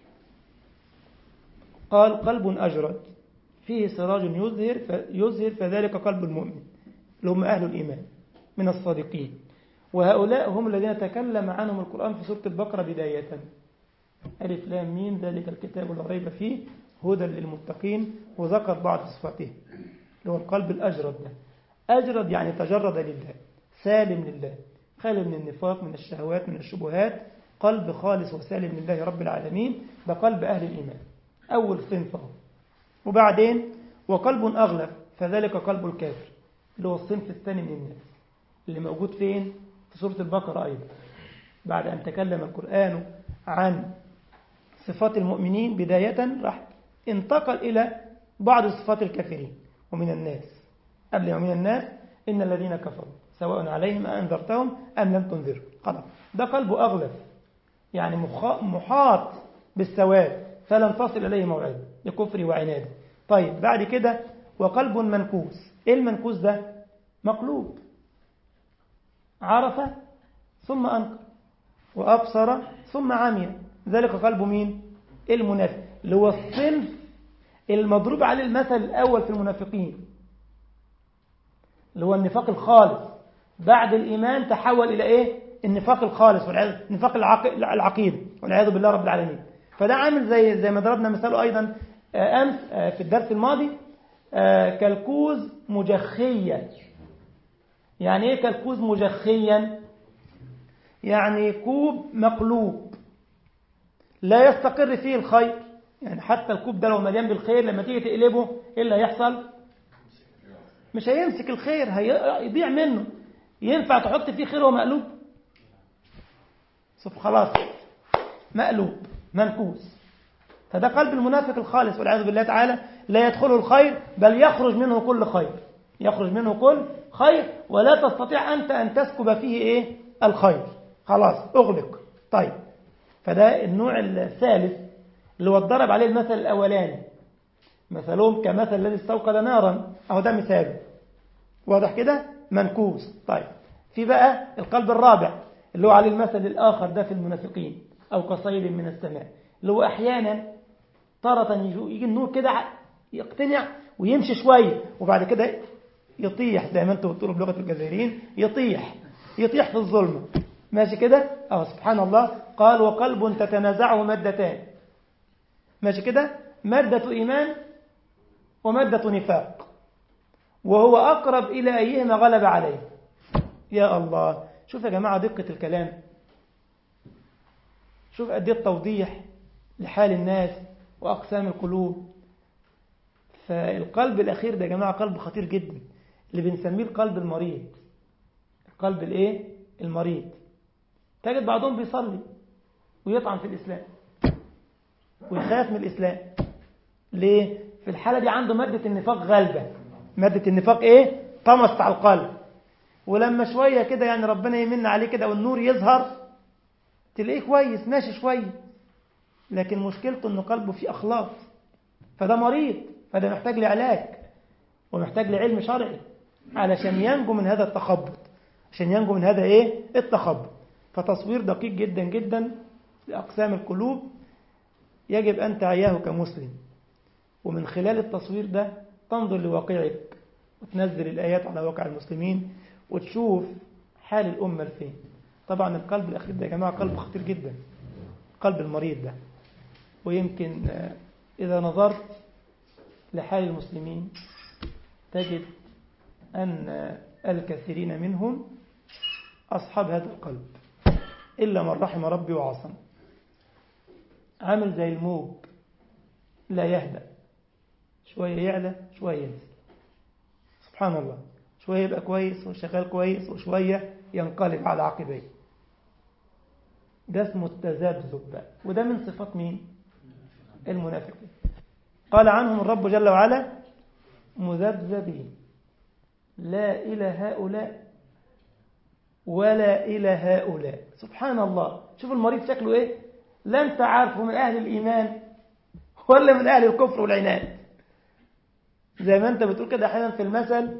قال قلب أجرد فيه سراج يزهر يزهر فذلك قلب المؤمن اللي هم أهل الإيمان من الصادقين وهؤلاء هم الذين تكلم عنهم القرآن في سورة البقرة بداية ألف لام مين ذلك الكتاب لا ريب فيه هدى للمتقين وذكر بعض صفاته اللي هو القلب الأجرد ده أجرد يعني تجرد لله سالم لله خالي من النفاق من الشهوات من الشبهات قلب خالص وسالم لله رب العالمين ده قلب أهل الإيمان أول صنف اهو وبعدين وقلب أغلب فذلك قلب الكافر اللي هو الصنف الثاني من الناس اللي موجود فين في سورة البقرة أيضا بعد أن تكلم القرآن عن صفات المؤمنين بداية راح انتقل إلى بعض صفات الكافرين ومن الناس قبل ومن الناس إن الذين كفروا سواء عليهم أنذرتهم أم لم تنذرهم خلاص ده قلبه أغلف يعني محاط بالسواد فلن تصل إليه موعد لكفر وعناد طيب بعد كده وقلب منكوس إيه المنكوس ده مقلوب عرف ثم أنكر وأبصر ثم عمي ذلك قلب مين المنافق اللي هو الصنف المضروب عليه المثل الأول في المنافقين اللي هو النفاق الخالص بعد الإيمان تحول إلى إيه النفاق الخالص والعياذ نفاق العقيدة والعياذ بالله رب العالمين فده عامل زي زي ما ضربنا مثاله أيضا أمس في الدرس الماضي كالكوز مجخيا يعني إيه كالكوز مجخيا يعني كوب مقلوب لا يستقر فيه الخير يعني حتى الكوب ده لو مليان بالخير لما تيجي تقلبه ايه اللي هيحصل مش هيمسك الخير هيضيع منه ينفع تحط فيه خير ومقلوب صف خلاص مقلوب منكوس فده قلب المنافق الخالص والعياذ بالله تعالى لا يدخله الخير بل يخرج منه كل خير يخرج منه كل خير ولا تستطيع أنت أن تسكب فيه إيه الخير خلاص أغلق طيب فده النوع الثالث اللي هو اتضرب عليه المثل الأولاني مثلهم كمثل الذي استوقد نارا أهو ده مثال واضح كده منكوس طيب في بقى القلب الرابع اللي هو عليه المثل الآخر ده في المنافقين أو كصيب من السماء اللي هو أحيانا تارة يجي النور كده يقتنع ويمشي شوية وبعد كده يطيح زي ما انتم بتقولوا بلغة الجزائريين يطيح يطيح في الظلمة ماشي كده اه سبحان الله قال وقلب تتنازعه مادتان ماشي كده مادة إيمان ومادة نفاق وهو أقرب إلى أيهما غلب عليه يا الله شوف يا جماعة دقة الكلام شوف قد ايه التوضيح لحال الناس وأقسام القلوب فالقلب الأخير ده يا جماعة قلب خطير جدا اللي بنسميه القلب المريض القلب الايه المريض تجد بعضهم بيصلي ويطعن في الإسلام ويخاف من الإسلام ليه؟ في الحالة دي عنده مادة النفاق غالبة مادة النفاق ايه؟ طمست على القلب ولما شوية كده يعني ربنا يمن عليه كده والنور يظهر تلاقيه كويس ماشي شوية لكن مشكلته انه قلبه فيه أخلاط فده مريض فده محتاج لعلاج ومحتاج لعلم شرعي علشان ينجو من هذا التخبط عشان ينجو من هذا ايه التخبط فتصوير دقيق جدا جدا لأقسام القلوب يجب أن تعياه كمسلم ومن خلال التصوير ده تنظر لواقعك وتنزل الآيات على واقع المسلمين وتشوف حال الأمة لفين طبعا القلب الأخير ده يا جماعة قلب خطير جدا القلب المريض ده ويمكن إذا نظرت لحال المسلمين تجد أن الكثيرين منهم أصحاب هذا القلب إلا من رحم ربي وعصم عامل زي الموج لا يهدأ شوية يعلى شوية ينزل سبحان الله شوية يبقى كويس وشغال كويس وشوية ينقلب على عقبيه ده اسمه التذبذب بقى وده من صفات مين المنافقين قال عنهم الرب جل وعلا مذبذبين لا إلى هؤلاء ولا إلى هؤلاء سبحان الله شوف المريض شكله إيه لا أنت عارفه من أهل الإيمان ولا من أهل الكفر والعناد زي ما أنت بتقول كده أحيانا في المثل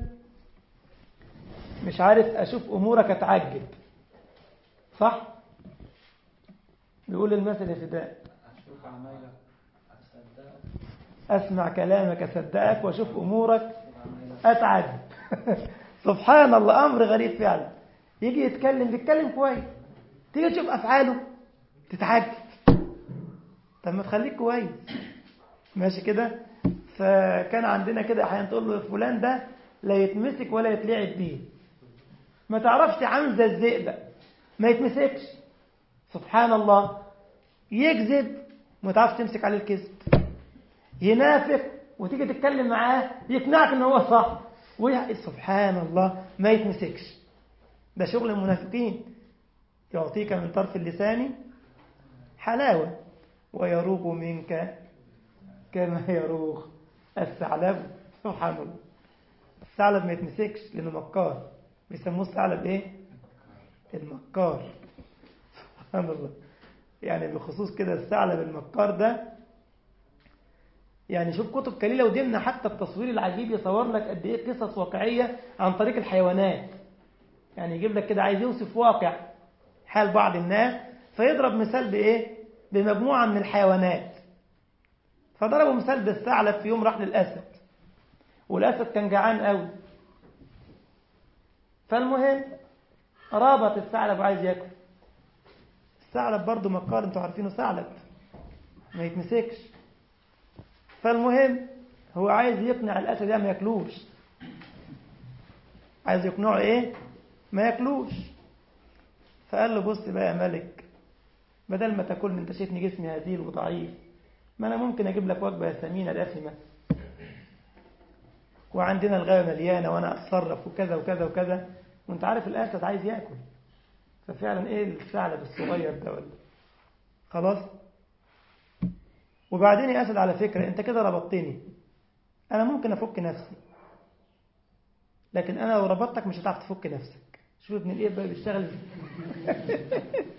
مش عارف أشوف أمورك أتعجب صح بيقول المثل يا فداء أشوف عمايلك أصدقك أسمع كلامك أصدقك وأشوف أمورك أشوف عمايلك أتعجب سبحان الله أمر غريب فعلا يجي يتكلم بيتكلم كويس تيجي تشوف أفعاله تتعجب طب ما تخليك كويس ماشي كده فكان عندنا كده أحيانا تقول له فلان ده لا يتمسك ولا يتلعب بيه ما تعرفش عامل زي الذئب ما يتمسكش سبحان الله يكذب وما تعرفش تمسك عليه الكذب ينافق وتيجي تتكلم معاه يقنعك ان هو صح ويح... سبحان الله ما يتمسكش ده شغل المنافقين يعطيك من طرف اللسان حلاوة ويروغ منك كما يروغ الثعلب سبحان الله الثعلب ما يتمسكش لأنه مكار بيسموه الثعلب ايه المكار سبحان الله يعني بخصوص كده الثعلب المكار ده يعني شوف كتب كليلة ودمنا حتى التصوير العجيب يصور لك قد ايه قصص واقعية عن طريق الحيوانات يعني يجيب لك كده عايز يوصف واقع حال بعض الناس فيضرب مثال بايه بمجموعة من الحيوانات فضربوا مثال بالثعلب في يوم راح للأسد والأسد كان جعان قوي فالمهم رابط الثعلب وعايز ياكل الثعلب برضه مكار انتوا عارفينه ثعلب ما يتمسكش فالمهم هو عايز يقنع الأسد ده ما ياكلوش عايز يقنعه ايه ما ياكلوش فقال له بص بقى يا ملك بدل ما تاكلني انت شايفني جسمي هزيل وضعيف ما انا ممكن اجيب لك وجبه ثمينه دسمه وعندنا الغابه مليانه وانا اتصرف وكذا وكذا وكذا وانت عارف الاسد عايز ياكل ففعلا ايه الثعلب الصغير ده ولا خلاص وبعدين يا اسد على فكره انت كده ربطتني انا ممكن افك نفسي لكن انا لو ربطتك مش هتعرف تفك نفسك شوف ابن الايه بقى بيشتغل ازاي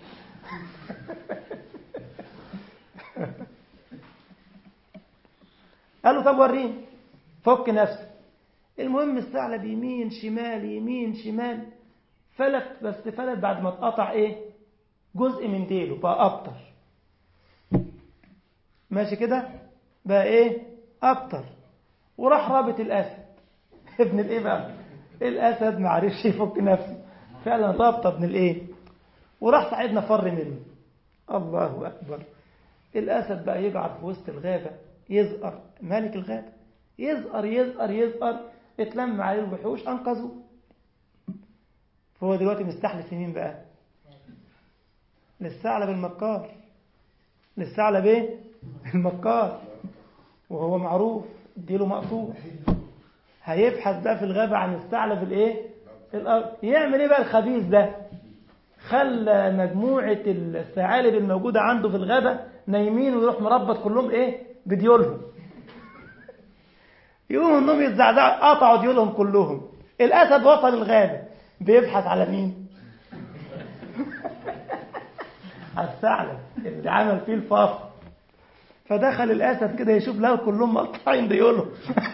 قال له طب وريني فك نفسك المهم الثعلب يمين شمال يمين شمال فلت بس فلت بعد ما اتقطع ايه جزء من ديله بقى ابطر ماشي كده بقى ايه ابطر وراح رابط الاسد ابن الايه بقى الاسد ما عرفش يفك نفسه فعلا رابطه ابن الايه وراح ساعدنا فر منه الله اكبر الاسد بقى يقعد في وسط الغابه يزقر مالك الغابه يزقر يزقر يزقر اتلم عليه الوحوش انقذوه فهو دلوقتي مستحلف لمين بقى للثعلب المكار للثعلب ايه المكار وهو معروف اديله مقطوع هيبحث بقى في الغابة عن الثعلب الايه الارض يعمل ايه بقى الخبيث ده خلى مجموعة الثعالب الموجودة عنده في الغابة نايمين ويروح مربط كلهم ايه بديولهم يقوموا انهم يتزعزعوا قطعوا ديولهم كلهم الاسد وصل الغابة بيبحث على مين على الثعلب اللي عمل فيه الفصل فدخل الاسد كده يشوف له كلهم مقطعين ديولهم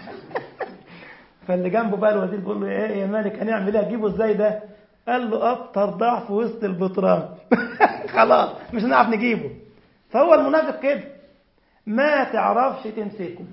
فاللي جنبه بقى الوزير بيقول له ايه يا مالك هنعمل ايه اجيبه ازاي ده قال له اكتر ضعف وسط البطران خلاص مش هنعرف نجيبه فهو المنافق كده ما تعرفش تمسكه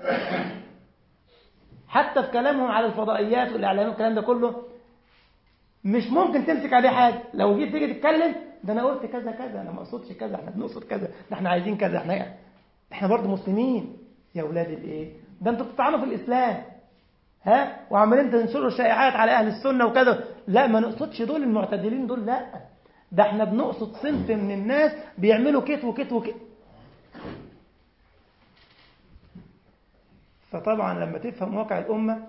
حتى في كلامهم على الفضائيات والاعلام والكلام ده كله مش ممكن تمسك عليه حاجة لو جيت تيجي تتكلم ده أنا قلت كذا كذا أنا ما أقصدش كذا إحنا بنقصد كذا ده إحنا عايزين كذا إحنا إحنا برضه مسلمين يا أولاد الإيه ده أنتوا بتطعنوا في الإسلام ها وعمالين تنشروا شائعات على أهل السنة وكذا لا ما نقصدش دول المعتدلين دول لا ده احنا بنقصد صنف من الناس بيعملوا كت وكت وكت فطبعا لما تفهم واقع الأمة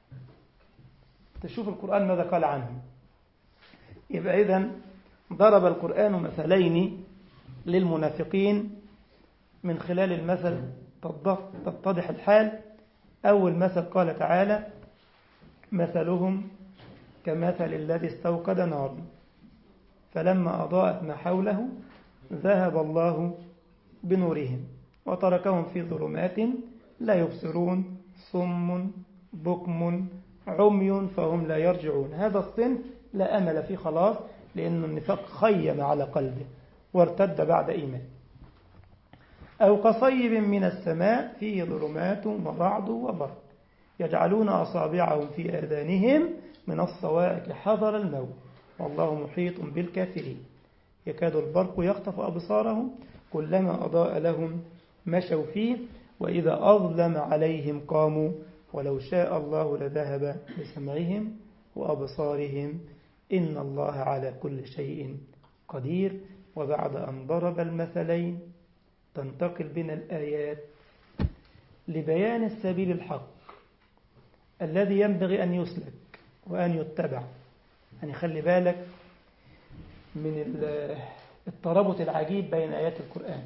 تشوف القرآن ماذا قال عنهم يبقى إذا ضرب القرآن مثلين للمنافقين من خلال المثل تتضح الحال أول مثل قال تعالى مثلهم كمثل الذي استوقد نارا فلما أضاءت ما حوله ذهب الله بنورهم وتركهم في ظلمات لا يبصرون صم بكم عمي فهم لا يرجعون هذا الصنف لا أمل فيه خلاص لأن النفاق خيم على قلبه وارتد بعد إيمان أو كصيب من السماء فيه ظلمات ورعد وبرق يجعلون أصابعهم في آذانهم من الصواعق حذر الموت والله محيط بالكافرين يكاد البرق يخطف أبصارهم كلما أضاء لهم مشوا فيه وإذا أظلم عليهم قاموا ولو شاء الله لذهب بسمعهم وأبصارهم إن الله على كل شيء قدير وبعد أن ضرب المثلين تنتقل بنا الآيات لبيان السبيل الحق الذي ينبغي أن يسلك وأن يتبع يعني خلي بالك من الترابط العجيب بين آيات القرآن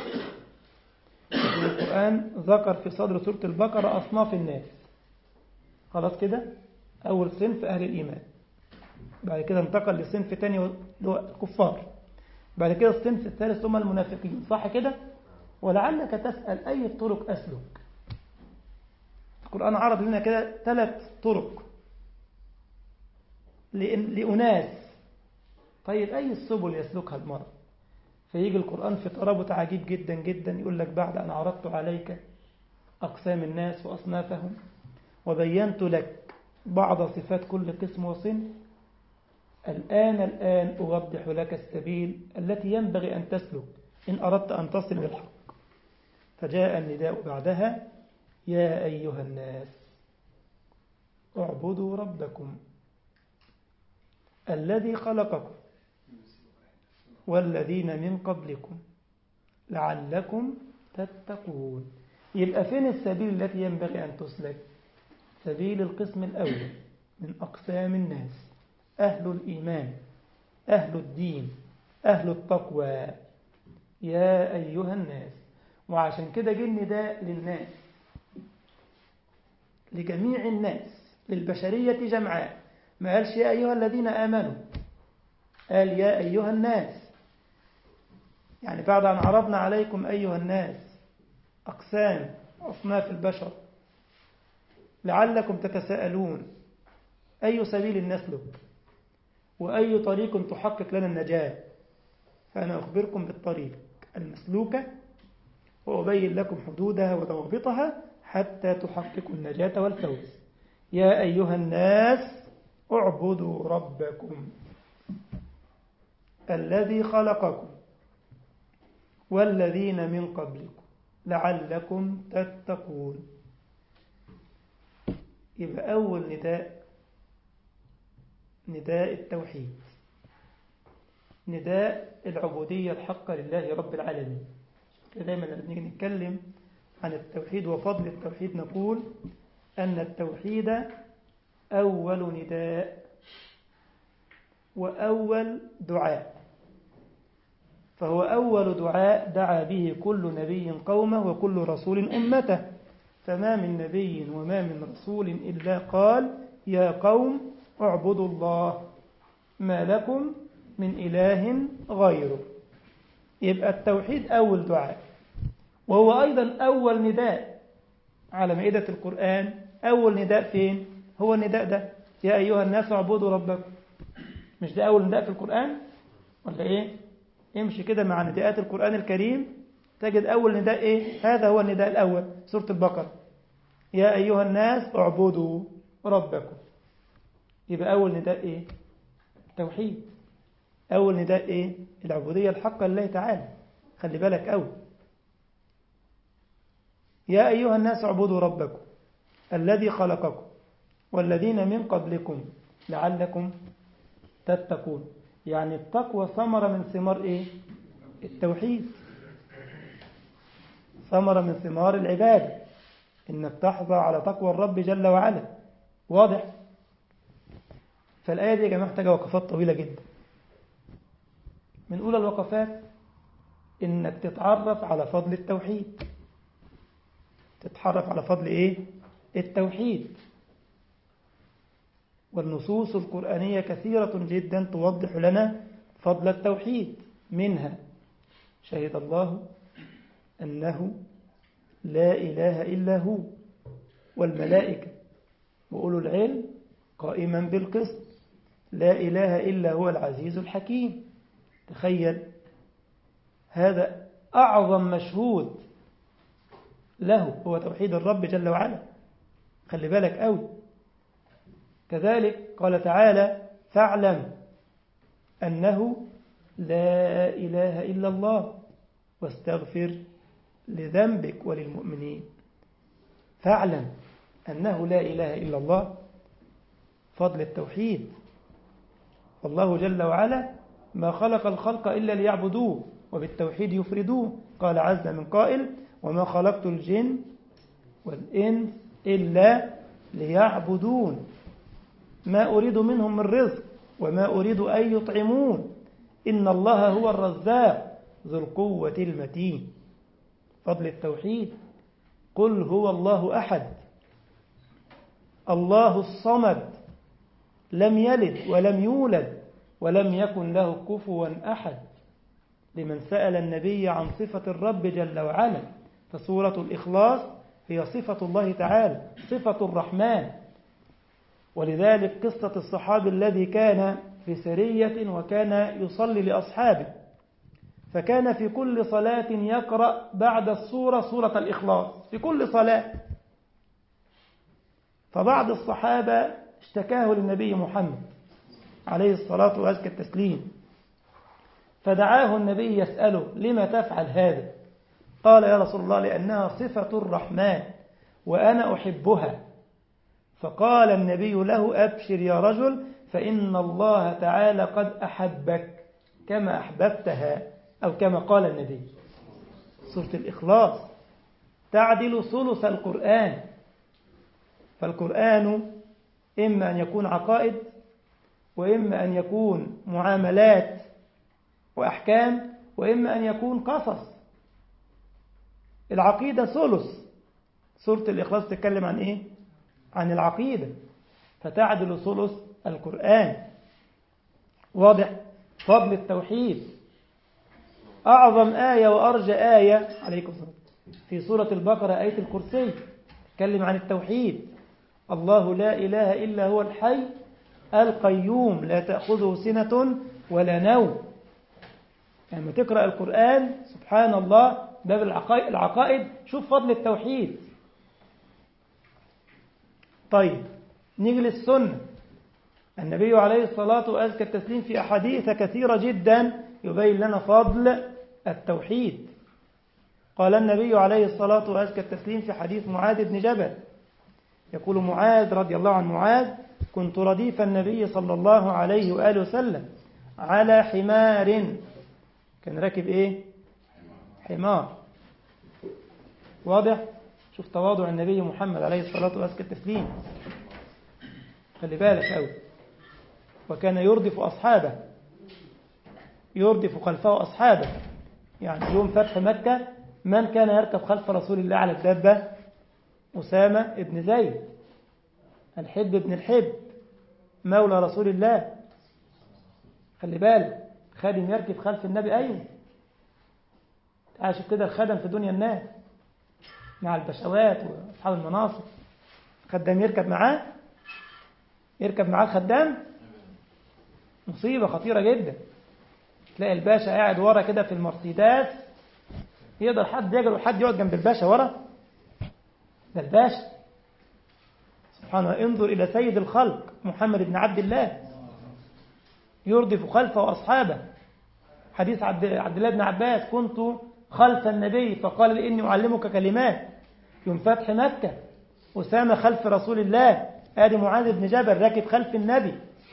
القرآن ذكر في صدر سورة البقرة أصناف الناس خلاص كده أول صنف أهل الإيمان بعد كده انتقل لصنف تاني الكفار بعد كده الصنف الثالث هم المنافقين صح كده ولعلك تسأل أي الطرق أسلك القرآن عرض لنا كده ثلاث طرق لأناس طيب أي السبل يسلكها المرء فيجي القرآن في ترابط عجيب جدا جدا يقول لك بعد أن عرضت عليك أقسام الناس وأصنافهم وبينت لك بعض صفات كل قسم وصنف الآن الآن أوضح لك السبيل التي ينبغي أن تسلك إن أردت أن تصل للحق فجاء النداء بعدها يا أيها الناس اعبدوا ربكم الذي خلقكم والذين من قبلكم لعلكم تتقون يبقى فين السبيل التي ينبغي أن تسلك سبيل القسم الأول من أقسام الناس أهل الإيمان أهل الدين أهل التقوى يا أيها الناس وعشان كده جه النداء للناس لجميع الناس للبشرية جمعاء ما قالش يا أيها الذين آمنوا قال يا أيها الناس يعني بعد أن عرضنا عليكم أيها الناس أقسام أصناف البشر لعلكم تتساءلون أي سبيل نسلك وأي طريق تحقق لنا النجاة فأنا أخبركم بالطريق المسلوكة وأبين لكم حدودها وضوابطها حتى تحققوا النجاة والفوز يا أيها الناس اعبدوا ربكم الذي خلقكم والذين من قبلكم لعلكم تتقون يبقى أول نداء نداء التوحيد نداء العبودية الحقة لله رب العالمين دايما لما نيجي نتكلم عن التوحيد وفضل التوحيد نقول أن التوحيد أول نداء وأول دعاء فهو أول دعاء دعا به كل نبي قومه وكل رسول أمته فما من نبي وما من رسول إلا قال يا قوم اعبدوا الله ما لكم من إله غيره يبقى التوحيد أول دعاء وهو أيضا أول نداء على مائدة القرآن أول نداء فين هو النداء ده يا أيها الناس اعبدوا ربكم مش ده أول نداء في القرآن ولا إيه امشي كده مع نداءات القرآن الكريم تجد أول نداء إيه هذا هو النداء الأول سورة البقرة يا أيها الناس اعبدوا ربكم يبقى أول نداء إيه توحيد أول نداء إيه العبودية الحقة لله تعالى خلي بالك أول يا أيها الناس اعبدوا ربكم الذي خلقكم والذين من قبلكم لعلكم تتقون يعني التقوى ثمرة من ثمار إيه التوحيد ثمرة من ثمار العبادة إنك تحظى على تقوى الرب جل وعلا واضح فالآية دي يا جماعة محتاجة وقفات طويلة جدا من أولى الوقفات إنك تتعرف على فضل التوحيد تتعرف على فضل إيه التوحيد والنصوص القرآنية كثيرة جدا توضح لنا فضل التوحيد منها شهد الله أنه لا إله إلا هو والملائكة وأولو العلم قائما بالقسط لا إله إلا هو العزيز الحكيم تخيل هذا أعظم مشهود له هو توحيد الرب جل وعلا خلي بالك أوي كذلك قال تعالى فاعلم أنه لا إله إلا الله واستغفر لذنبك وللمؤمنين فاعلم أنه لا إله إلا الله فضل التوحيد والله جل وعلا ما خلق الخلق إلا ليعبدوه وبالتوحيد يفردوه قال عز من قائل وما خلقت الجن والإنس إلا ليعبدون ما أريد منهم من رزق وما أريد أن يطعمون إن الله هو الرزاق ذو القوة المتين فضل التوحيد قل هو الله أحد الله الصمد لم يلد ولم يولد ولم يكن له كفوا أحد لمن سأل النبي عن صفة الرب جل وعلا فسورة الإخلاص هي صفة الله تعالى صفة الرحمن ولذلك قصة الصحابي الذي كان في سرية وكان يصلي لأصحابه فكان في كل صلاة يقرأ بعد السورة سورة الإخلاص في كل صلاة فبعض الصحابة اشتكاه للنبي محمد عليه الصلاة وأزكى التسليم فدعاه النبي يسأله لما تفعل هذا قال يا رسول الله لأنها صفة الرحمن وأنا أحبها فقال النبي له أبشر يا رجل فإن الله تعالى قد أحبك كما أحببتها أو كما قال النبي سورة الإخلاص تعدل ثلث القرآن فالقرآن إما أن يكون عقائد وإما أن يكون معاملات وأحكام وإما أن يكون قصص العقيدة ثلث سورة الإخلاص تتكلم عن إيه؟ عن العقيدة فتعدل ثلث القرآن واضح فضل التوحيد أعظم آية وأرجى آية عليكم السلام في سورة البقرة آية الكرسي تتكلم عن التوحيد الله لا إله إلا هو الحي القيوم لا تأخذه سنة ولا نوم لما يعني تقرأ القرآن سبحان الله باب العقائد, العقائد شوف فضل التوحيد طيب نيجي للسنة النبي عليه الصلاة وأزكى التسليم في أحاديث كثيرة جدا يبين لنا فضل التوحيد قال النبي عليه الصلاة وأزكى التسليم في حديث معاذ بن جبل يقول معاذ رضي الله عن معاذ كنت رديف النبي صلى الله عليه وآله وسلم على حمار كان راكب ايه حمار واضح شوف تواضع النبي محمد عليه الصلاة والسلام التسليم خلي بالك قوي وكان يردف أصحابه يردف خلفه أصحابه يعني يوم فتح مكة من كان يركب خلف رسول الله على الدابة أسامة ابن زيد الحب ابن الحب مولى رسول الله خلي بالك خادم يركب خلف النبي أيوه عشان كده الخدم في دنيا الناس مع البشوات وأصحاب المناصب خدام يركب معاه يركب معاه الخدام مصيبة خطيرة جدا تلاقي الباشا قاعد ورا كده في المرسيدس يقدر حد يجري وحد يقعد جنب الباشا ورا ده الباشا سبحان الله انظر إلى سيد الخلق محمد بن عبد الله يردف خلفه أصحابه حديث عبد عبد الله بن عباس كنت خلف النبي فقال لي إني أعلمك كلمات يوم فتح مكة أسامة خلف رسول الله آدي معاذ بن جبل راكب خلف النبي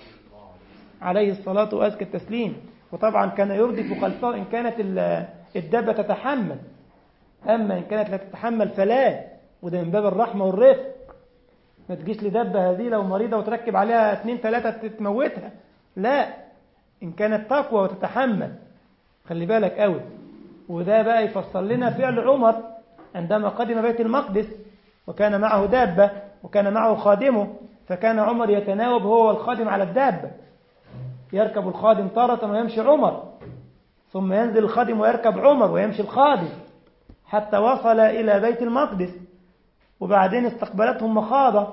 عليه الصلاة وأزكى التسليم وطبعا كان يردف خلفه إن كانت ال- الدابة تتحمل أما إن كانت لا تتحمل فلا وده من باب الرحمة والرفق ما تجيش لدابة هذه لو مريضة وتركب عليها اتنين تلاتة تموتها لا إن كانت تقوى وتتحمل خلي بالك قوي وده بقى يفسر لنا فعل عمر عندما قدم بيت المقدس وكان معه دابة وكان معه خادمه فكان عمر يتناوب هو والخادم على الدابة يركب الخادم تارة ويمشي عمر ثم ينزل الخادم ويركب عمر ويمشي الخادم حتى وصل إلى بيت المقدس وبعدين استقبلتهم مخاضة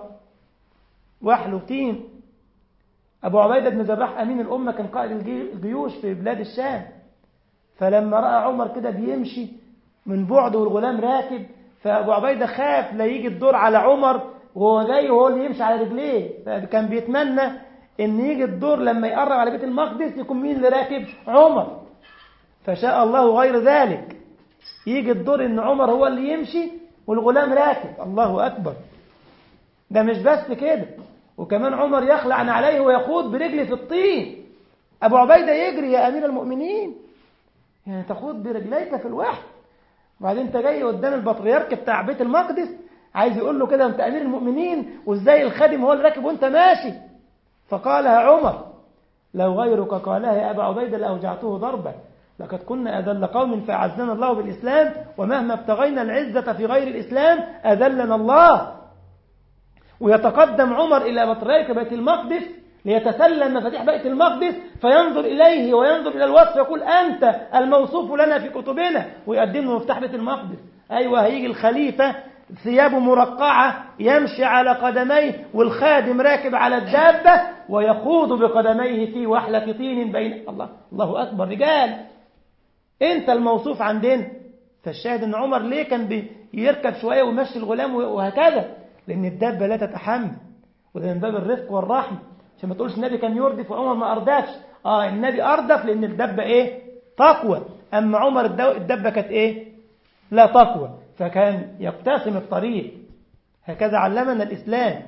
وحل وطين أبو عبيدة بن جراح أمين الأمة كان قائد الجي- الجيوش في بلاد الشام فلما رأى عمر كده بيمشي من بعد والغلام راكب فأبو عبيدة خاف لا يجي الدور على عمر وهو جاي وهو اللي يمشي على رجليه فكان بيتمنى إن يجي الدور لما يقرب على بيت المقدس يكون مين اللي راكب عمر فشاء الله غير ذلك يجي الدور إن عمر هو اللي يمشي والغلام راكب الله أكبر ده مش بس كده وكمان عمر يخلع عليه ويخوض برجله في الطين أبو عبيدة يجري يا أمير المؤمنين يعني تخوض برجليك في الوحي وبعدين انت جاي قدام البطريرك بتاع بيت المقدس عايز يقول له كده انت امير المؤمنين وازاي الخادم هو اللي راكب وانت ماشي فقالها عمر لو غيرك قالها يا ابا عبيده لاوجعته ضربا لقد كنا اذل قوم فاعزنا الله بالاسلام ومهما ابتغينا العزه في غير الاسلام اذلنا الله ويتقدم عمر الى بطريرك بيت المقدس ليتسلم مفاتيح بيت المقدس فينظر إليه وينظر إلى الوصف يقول أنت الموصوف لنا في كتبنا ويقدم له مفتاح بيت المقدس أيوة هيجي الخليفة ثيابه مرقعة يمشي على قدميه والخادم راكب على الدابة ويخوض بقدميه في وحلة طين بين الله الله أكبر رجال أنت الموصوف عندنا فالشاهد أن عمر ليه كان بيركب شوية ويمشي الغلام وهكذا لأن الدابة لا تتحمل وده من باب الرفق والرحمة عشان ما تقولش النبي كان يردف وعمر ما أردفش آه النبي أردف لأن الدبة إيه تقوى أما عمر الدو... الدبة كانت إيه لا تقوى فكان يقتسم الطريق هكذا علمنا الإسلام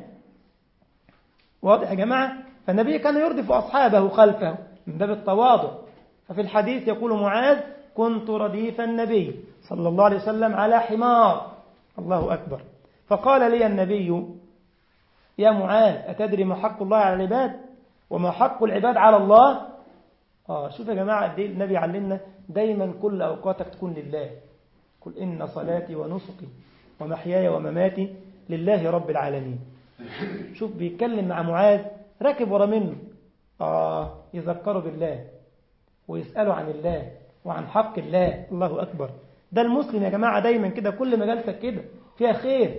واضح يا جماعة فالنبي كان يردف أصحابه خلفه من باب التواضع ففي الحديث يقول معاذ كنت رديف النبي صلى الله عليه وسلم على حمار الله أكبر فقال لي النبي يا معاذ أتدري ما حق الله على العباد وما حق العباد على الله آه شوف يا جماعة دي النبي علمنا دايما كل أوقاتك تكون لله قل إن صلاتي ونسكي ومحياي ومماتي لله رب العالمين شوف بيتكلم مع معاذ راكب ورا منه آه يذكروا بالله ويسألوا عن الله وعن حق الله الله أكبر ده المسلم يا جماعة دايما كده كل مجالسك كده فيها خير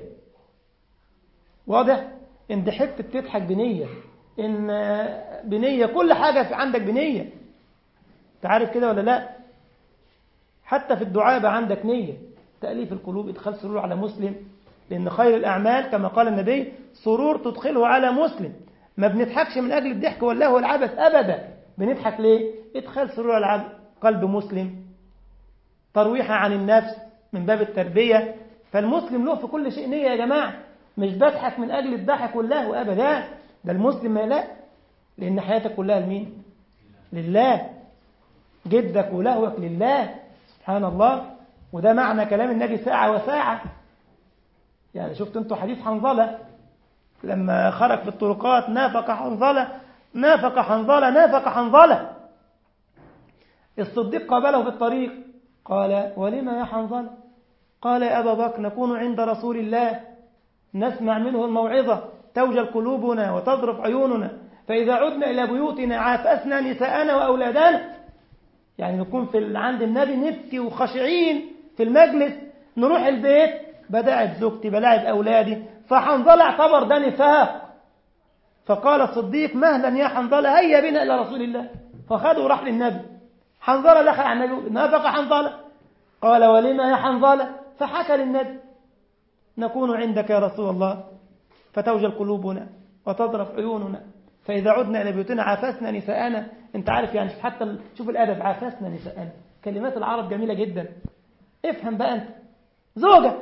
واضح ان ضحكت بتضحك بنية ان بنية كل حاجة في عندك بنية تعرف كده ولا لا حتى في الدعاء بقى عندك نية تأليف القلوب إدخال سرور على مسلم لأن خير الأعمال كما قال النبي سرور تدخله على مسلم ما بنضحكش من أجل الضحك والله والعبث أبدا بنضحك ليه إدخال سرور على قلب مسلم ترويحة عن النفس من باب التربية فالمسلم له في كل شيء نية يا جماعة مش بضحك من أجل الضحك والله أبدا ده المسلم ما لا لأن حياتك كلها لمين لله جدك ولهوك لله سبحان الله وده معنى كلام النبي ساعة وساعة يعني شفت انتوا حديث حنظلة لما خرج في الطرقات نافق حنظلة نافق حنظلة نافق حنظلة الصديق قابله في الطريق قال ولما يا حنظلة قال يا أبا بكر نكون عند رسول الله نسمع منه الموعظة توجل قلوبنا وتضرب عيوننا فإذا عدنا إلى بيوتنا عافسنا نساءنا وأولادنا يعني نكون في عند النبي نبكي وخاشعين في المجلس نروح البيت بدأت زوجتي بلاعب أولادي فحنظلة اعتبر ده نفاق فقال الصديق مهلا يا حنظلة هيا بنا إلى رسول الله فخذوا راح للنبي حنظلة دخل على النبي نافق حنظلة قال ولما يا حنظلة فحكى للنبي نكون عندك يا رسول الله فتوجل قلوبنا وتضرب عيوننا فإذا عدنا إلى بيوتنا عافسنا نساءنا أنت عارف يعني حتى ال- شوف الأدب عافسنا نساءنا كلمات العرب جميلة جدا افهم بقى أنت زوجة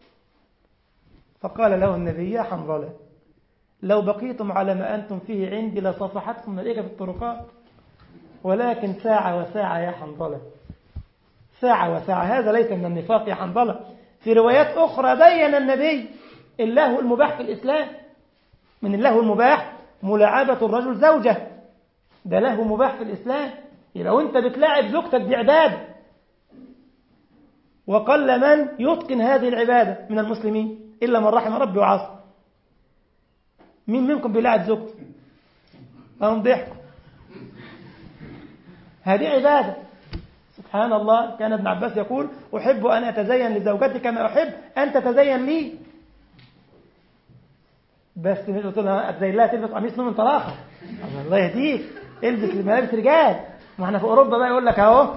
فقال له النبي يا حنظلة لو بقيتم على ما أنتم فيه عندي لصفحتكم ملائكة في الطرقات ولكن ساعة وساعة يا حنظلة ساعة وساعة هذا ليس من النفاق يا حنظلة في روايات أخرى بين النبي الله المباح في الإسلام من الله المباح ملاعبة الرجل زوجة ده له مباح في الإسلام يبقى وانت بتلاعب زوجتك دي عبادة وقل من يتقن هذه العبادة من المسلمين إلا من رحم ربي وعصى مين منكم بيلاعب زوجته هم ضحكوا هذه عبادة سبحان الله كان ابن عباس يقول أحب أن أتزين لزوجتي كما أحب أن تتزين لي بس مش قلت لها أتزين لها تلبس قميص نوم طلاقة الله يهديك البس ملابس رجال ما احنا في أوروبا بقى يقول لك أهو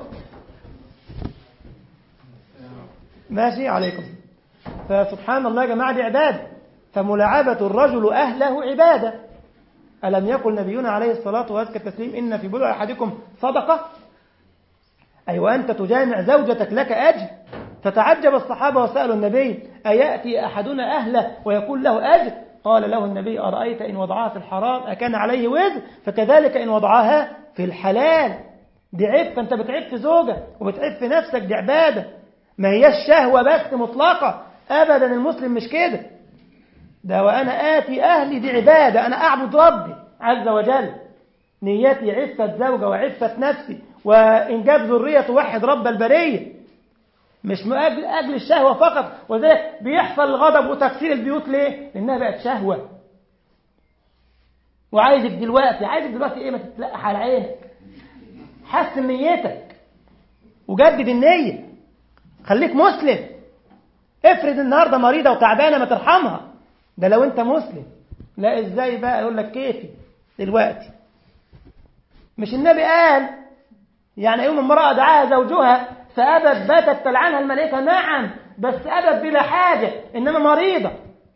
ماشي عليكم فسبحان الله يا جماعة دي عبادة فملاعبة الرجل أهله عبادة ألم يقل نبينا عليه الصلاة وأزكى التسليم إن في بضع أحدكم صدقة أي وأنت تجامع زوجتك لك أجر فتعجب الصحابة وسألوا النبي أيأتي أحدنا أهله ويكون له أجر قال له النبي أرأيت إن وضعها في الحرام أكان عليه وزر فكذلك إن وضعها في الحلال دي عفة أنت بتعف في زوجة وبتعف في نفسك دي عبادة ما هي الشهوة بس مطلقة أبدا المسلم مش كده ده وأنا آتي أهلي دي عبادة أنا أعبد ربي عز وجل نيتي عفة زوجة وعفة نفسي وإنجاب ذرية توحد رب البرية مش من أجل, أجل الشهوة فقط وذلك بيحصل الغضب وتكسير البيوت ليه؟ لأنها بقت شهوة وعايزك دلوقتي عايزك دلوقتي إيه ما تتلقح على عينك حسن نيتك وجدد النية خليك مسلم افرض النهاردة مريضة وتعبانة ما ترحمها ده لو انت مسلم لا ازاي بقى يقول لك كيفي دلوقتي مش النبي قال يعني يوم امرأة دعاها زوجها فأبت باتت تلعنها الملائكة نعم بس أبت بلا حاجة إنما مريضة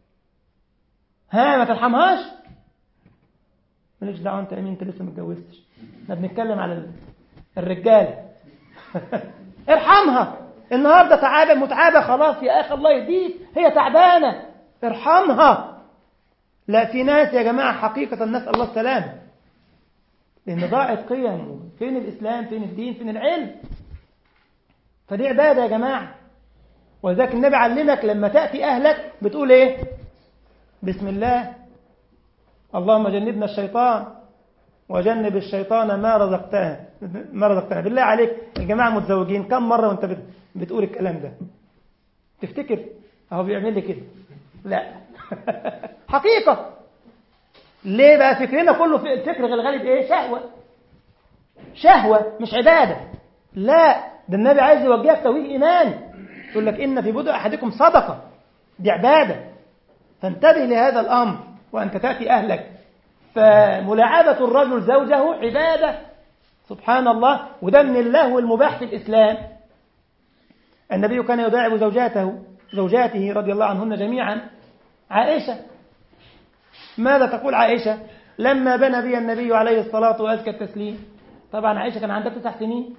ها ما ترحمهاش مالكش دعوة أنت مين أنت لسه ما اتجوزتش احنا بنتكلم على الرجالة ارحمها النهاردة تعابة متعابة خلاص يا أخي الله يهديك هي تعبانة ارحمها لا في ناس يا جماعة حقيقة نسأل الله السلامة لأن ضاعت قيم فين الإسلام فين الدين فين العلم فدي عبادة يا جماعة ولذلك النبي علمك لما تأتي أهلك بتقول إيه بسم الله اللهم جنبنا الشيطان وجنب الشيطان ما رزقتها ما رزقتنا بالله عليك الجماعة متزوجين كم مرة وانت بت- بتقول الكلام ده تفتكر اهو بيعمل لي كده لا حقيقة ليه بقى فكرنا كله في الفكر الغالب ايه شهوة شهوة مش عبادة لا ده النبي عايز يوجهك توجيه إيماني يقول لك إن في بدء أحدكم صدقة دي عبادة فانتبه لهذا الأمر وأنت تأتي أهلك فملاعبة الرجل زوجه عبادة سبحان الله وده من اللهو المباح في الإسلام النبي كان يداعب زوجاته زوجاته رضي الله عنهن جميعا عائشة ماذا تقول عائشة لما بنى بي النبي عليه الصلاة وأزكى التسليم طبعا عائشة كان عندها تسع سنين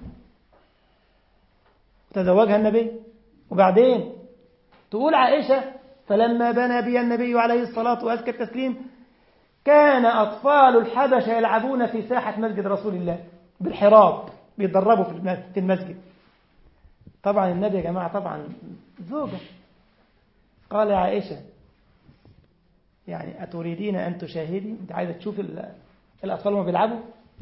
تزوجها النبي وبعدين تقول عائشة فلما بنى بي النبي عليه الصلاة وأزكى التسليم كان أطفال الحبشة يلعبون في ساحة مسجد رسول الله بالحراب بيتدربوا في المس- في المسجد طبعا النبي يا جماعة طبعا زوجة قال يا عائشة يعني أتريدين أن تشاهدي أنت عايزة تشوف ال- الأطفال وهم بيلعبوا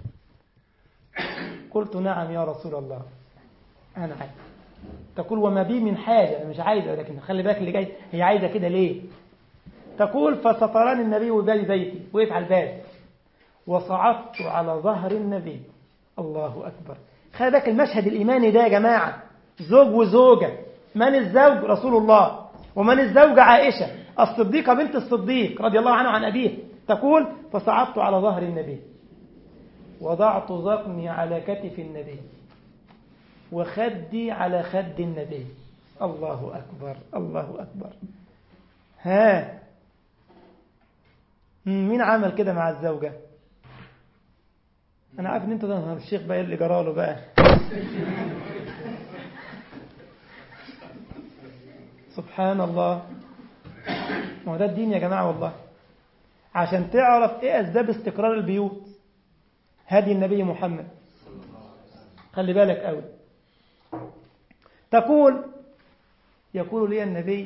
قلت نعم يا رسول الله أنا عايز تقول وما بي من حاجة أنا مش عايزة لكن خلي بالك اللي جاي هي عايزة كده ليه تقول فستراني النبي بباب بيتي وقف على الباب وصعدت على ظهر النبي الله أكبر خلي بالك المشهد الإيماني ده يا جماعة زوج وزوجة من الزوج رسول الله ومن الزوجة عائشة الصديقة بنت الصديق رضي الله عنه عن أبيه تقول فصعدت على ظهر النبي وضعت ذقني على كتف النبي وخدي على خد النبي الله أكبر الله أكبر ها مم، مين عمل كده مع الزوجة انا عارف ان انت ده الشيخ بقى اللي جراله بقى سبحان الله ما هو ده الدين يا جماعه والله عشان تعرف ايه اسباب استقرار البيوت هدي النبي محمد خلي بالك قوي تقول يقول لي النبي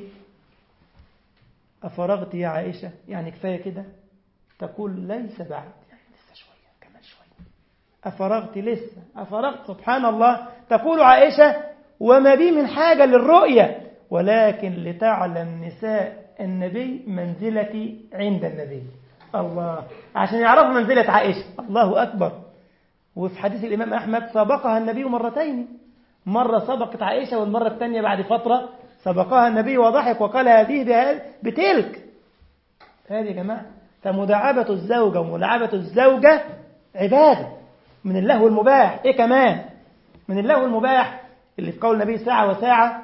أفرغت يا عائشة يعني كفاية كده تقول ليس بعد يعني لسه شوية كمان شوية أفرغت لسه أفرغت سبحان الله تقول عائشة وما بي من حاجة للرؤية ولكن لتعلم نساء النبي منزلتي عند النبي الله عشان يعرفوا منزلة عائشة الله أكبر وفي حديث الإمام أحمد سبقها النبي مرتين مرة سبقت عائشة والمرة الثانية بعد فترة سبقها النبي وضحك وقال هذه بهذه بتلك هذه يا جماعة فمداعبة الزوجة وملاعبة الزوجة عبادة من اللهو المباح إيه كمان من اللهو المباح اللي في قول النبي ساعة وساعة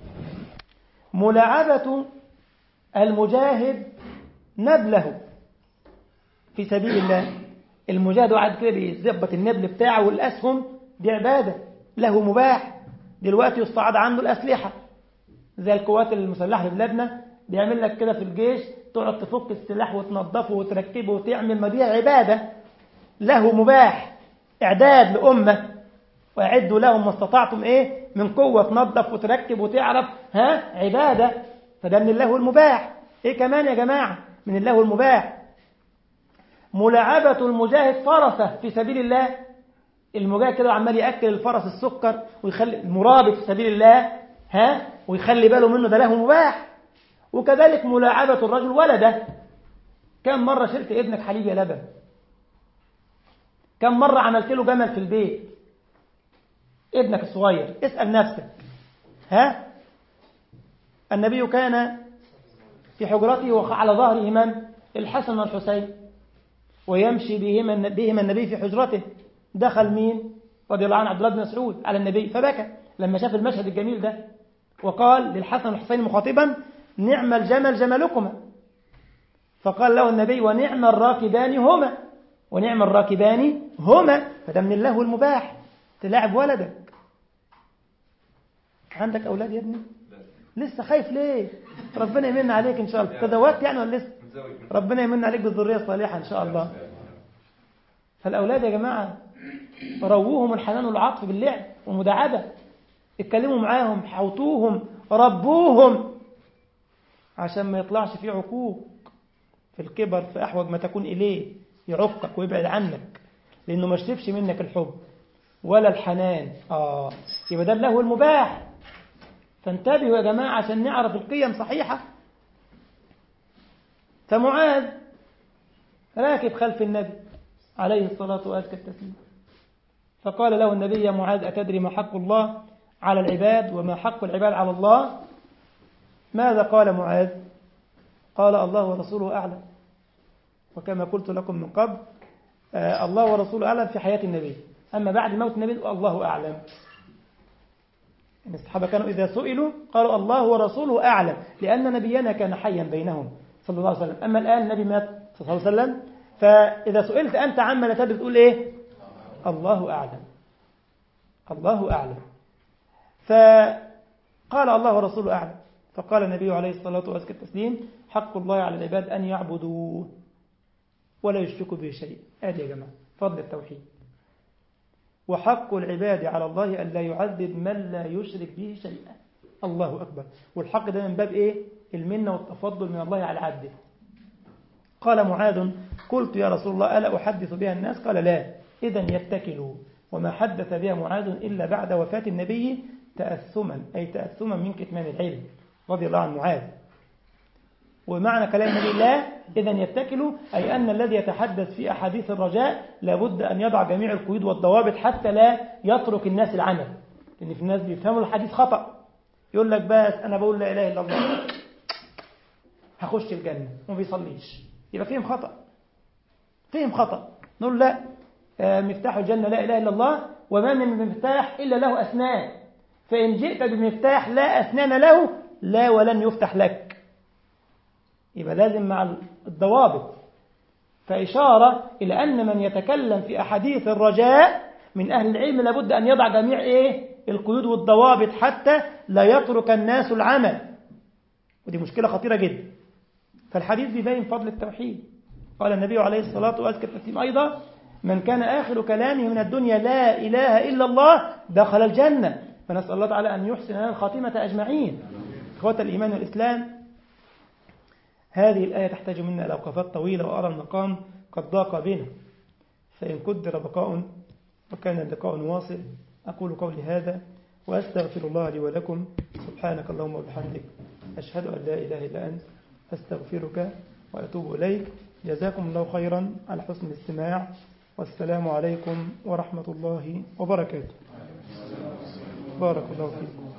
ملاعبة المجاهد نبله في سبيل الله المجاهد قاعد كده بيظبط النبل بتاعه والأسهم دي عبادة له مباح دلوقتي يستعاد عنده الأسلحة زي القوات المسلحة في بلادنا بيعمل لك كده في الجيش تقعد تفك السلاح وتنظفه وتركبه وتعمل ما دي عبادة له مباح إعداد لأمة وأعدوا لهم ما استطعتم إيه من قوة تنظف وتركب وتعرف ها عبادة فده من الله المباح إيه كمان يا جماعة من الله المباح ملاعبة المجاهد فرسه في سبيل الله المجاهد كده عمال يأكل الفرس السكر ويخلي المرابط في سبيل الله ها ويخلي باله منه ده له مباح وكذلك ملاعبة الرجل ولده كم مرة شرت ابنك حليب يا لبن كم مرة عملت له جمل في البيت ابنك الصغير اسأل نفسك ها النبي كان في حجرته وعلى ظهره من الحسن والحسين ويمشي بهما بهما النبي في حجرته دخل مين رضي الله عن عبد الله بن مسعود على النبي فبكى لما شاف المشهد الجميل ده وقال للحسن والحسين مخاطبا نعم الجمل جملكما فقال له النبي ونعم الراكبان هما ونعم الراكبان هما فده من الله المباح تلاعب ولدك عندك أولاد يا ابني لسه خايف ليه ربنا يمن عليك إن شاء الله تزوجت يعني ولا لسه ربنا يمن عليك بالذرية الصالحة إن شاء الله فالأولاد يا جماعة رووهم الحنان والعطف باللعب والمداعبة اتكلموا معاهم حوطوهم ربوهم عشان ما يطلعش فيه عقوق في الكبر في أحوج ما تكون إليه يعقك ويبعد عنك لأنه ما شربش منك الحب ولا الحنان آه يبقى ده له المباح فانتبهوا يا جماعة عشان نعرف القيم صحيحة فمعاذ راكب خلف النبي عليه الصلاة وأزكى التسليم فقال له النبي يا معاذ أتدري ما حق الله على العباد وما حق العباد على الله ماذا قال معاذ قال الله ورسوله أعلم وكما قلت لكم من قبل آه الله ورسوله أعلم في حياة النبي أما بعد موت النبي الله أعلم الصحابة كانوا إذا سئلوا قالوا الله ورسوله أعلم لأن نبينا كان حيا بينهم صلى الله عليه وسلم أما الآن النبي مات صلى الله عليه وسلم فإذا سئلت أنت عما لا تدري تقول إيه الله أعلم الله أعلم فقال الله ورسوله أعلم فقال النبي عليه الصلاة والسلام التسليم حق الله على العباد أن يعبدوه ولا يشركوا به شيء هذه يا جماعة فضل التوحيد وحق العباد على الله أن لا يعذب من لا يشرك به شيئا الله أكبر والحق ده من باب إيه المنة والتفضل من الله على عبده قال معاذ قلت يا رسول الله ألا أحدث بها الناس قال لا إذا يتكلوا وما حدث بها معاذ إلا بعد وفاة النبي تأثما أي تأثما من كتمان العلم رضي الله عن معاذ ومعنى كلام النبي لا إذا يتكلوا أي أن الذي يتحدث في أحاديث الرجاء لابد أن يضع جميع القيود والضوابط حتى لا يترك الناس العمل لأن في الناس بيفهموا الحديث خطأ يقول لك بس أنا بقول لا إله إلا الله هخش الجنة وما بيصليش يبقى فيهم خطأ فيهم خطأ نقول لا مفتاح الجنة لا إله إلا الله وما من مفتاح إلا له أسنان فإن جئت بمفتاح لا أسنان له لا ولن يفتح لك يبقى لازم مع الضوابط فإشارة إلى أن من يتكلم في أحاديث الرجاء من أهل العلم لابد أن يضع جميع إيه؟ القيود والضوابط حتى لا يترك الناس العمل ودي مشكلة خطيرة جدا فالحديث بيبين فضل التوحيد قال النبي عليه الصلاة والسلام أيضا من كان آخر كلامه من الدنيا لا إله إلا الله دخل الجنة فنسأل الله تعالى أن يحسن لنا الخاتمة أجمعين إخوة الإيمان والإسلام هذه الآية تحتاج منا إلى أوقافات طويلة وأرى المقام قد ضاق بنا فإن قدر بقاء وكان اللقاء واصل أقول قولي هذا وأستغفر الله لي ولكم سبحانك اللهم وبحمدك أشهد أن لا إله إلا أنت أستغفرك وأتوب إليك جزاكم الله خيرا على حسن الاستماع والسلام عليكم ورحمة الله وبركاته بارك الله فيكم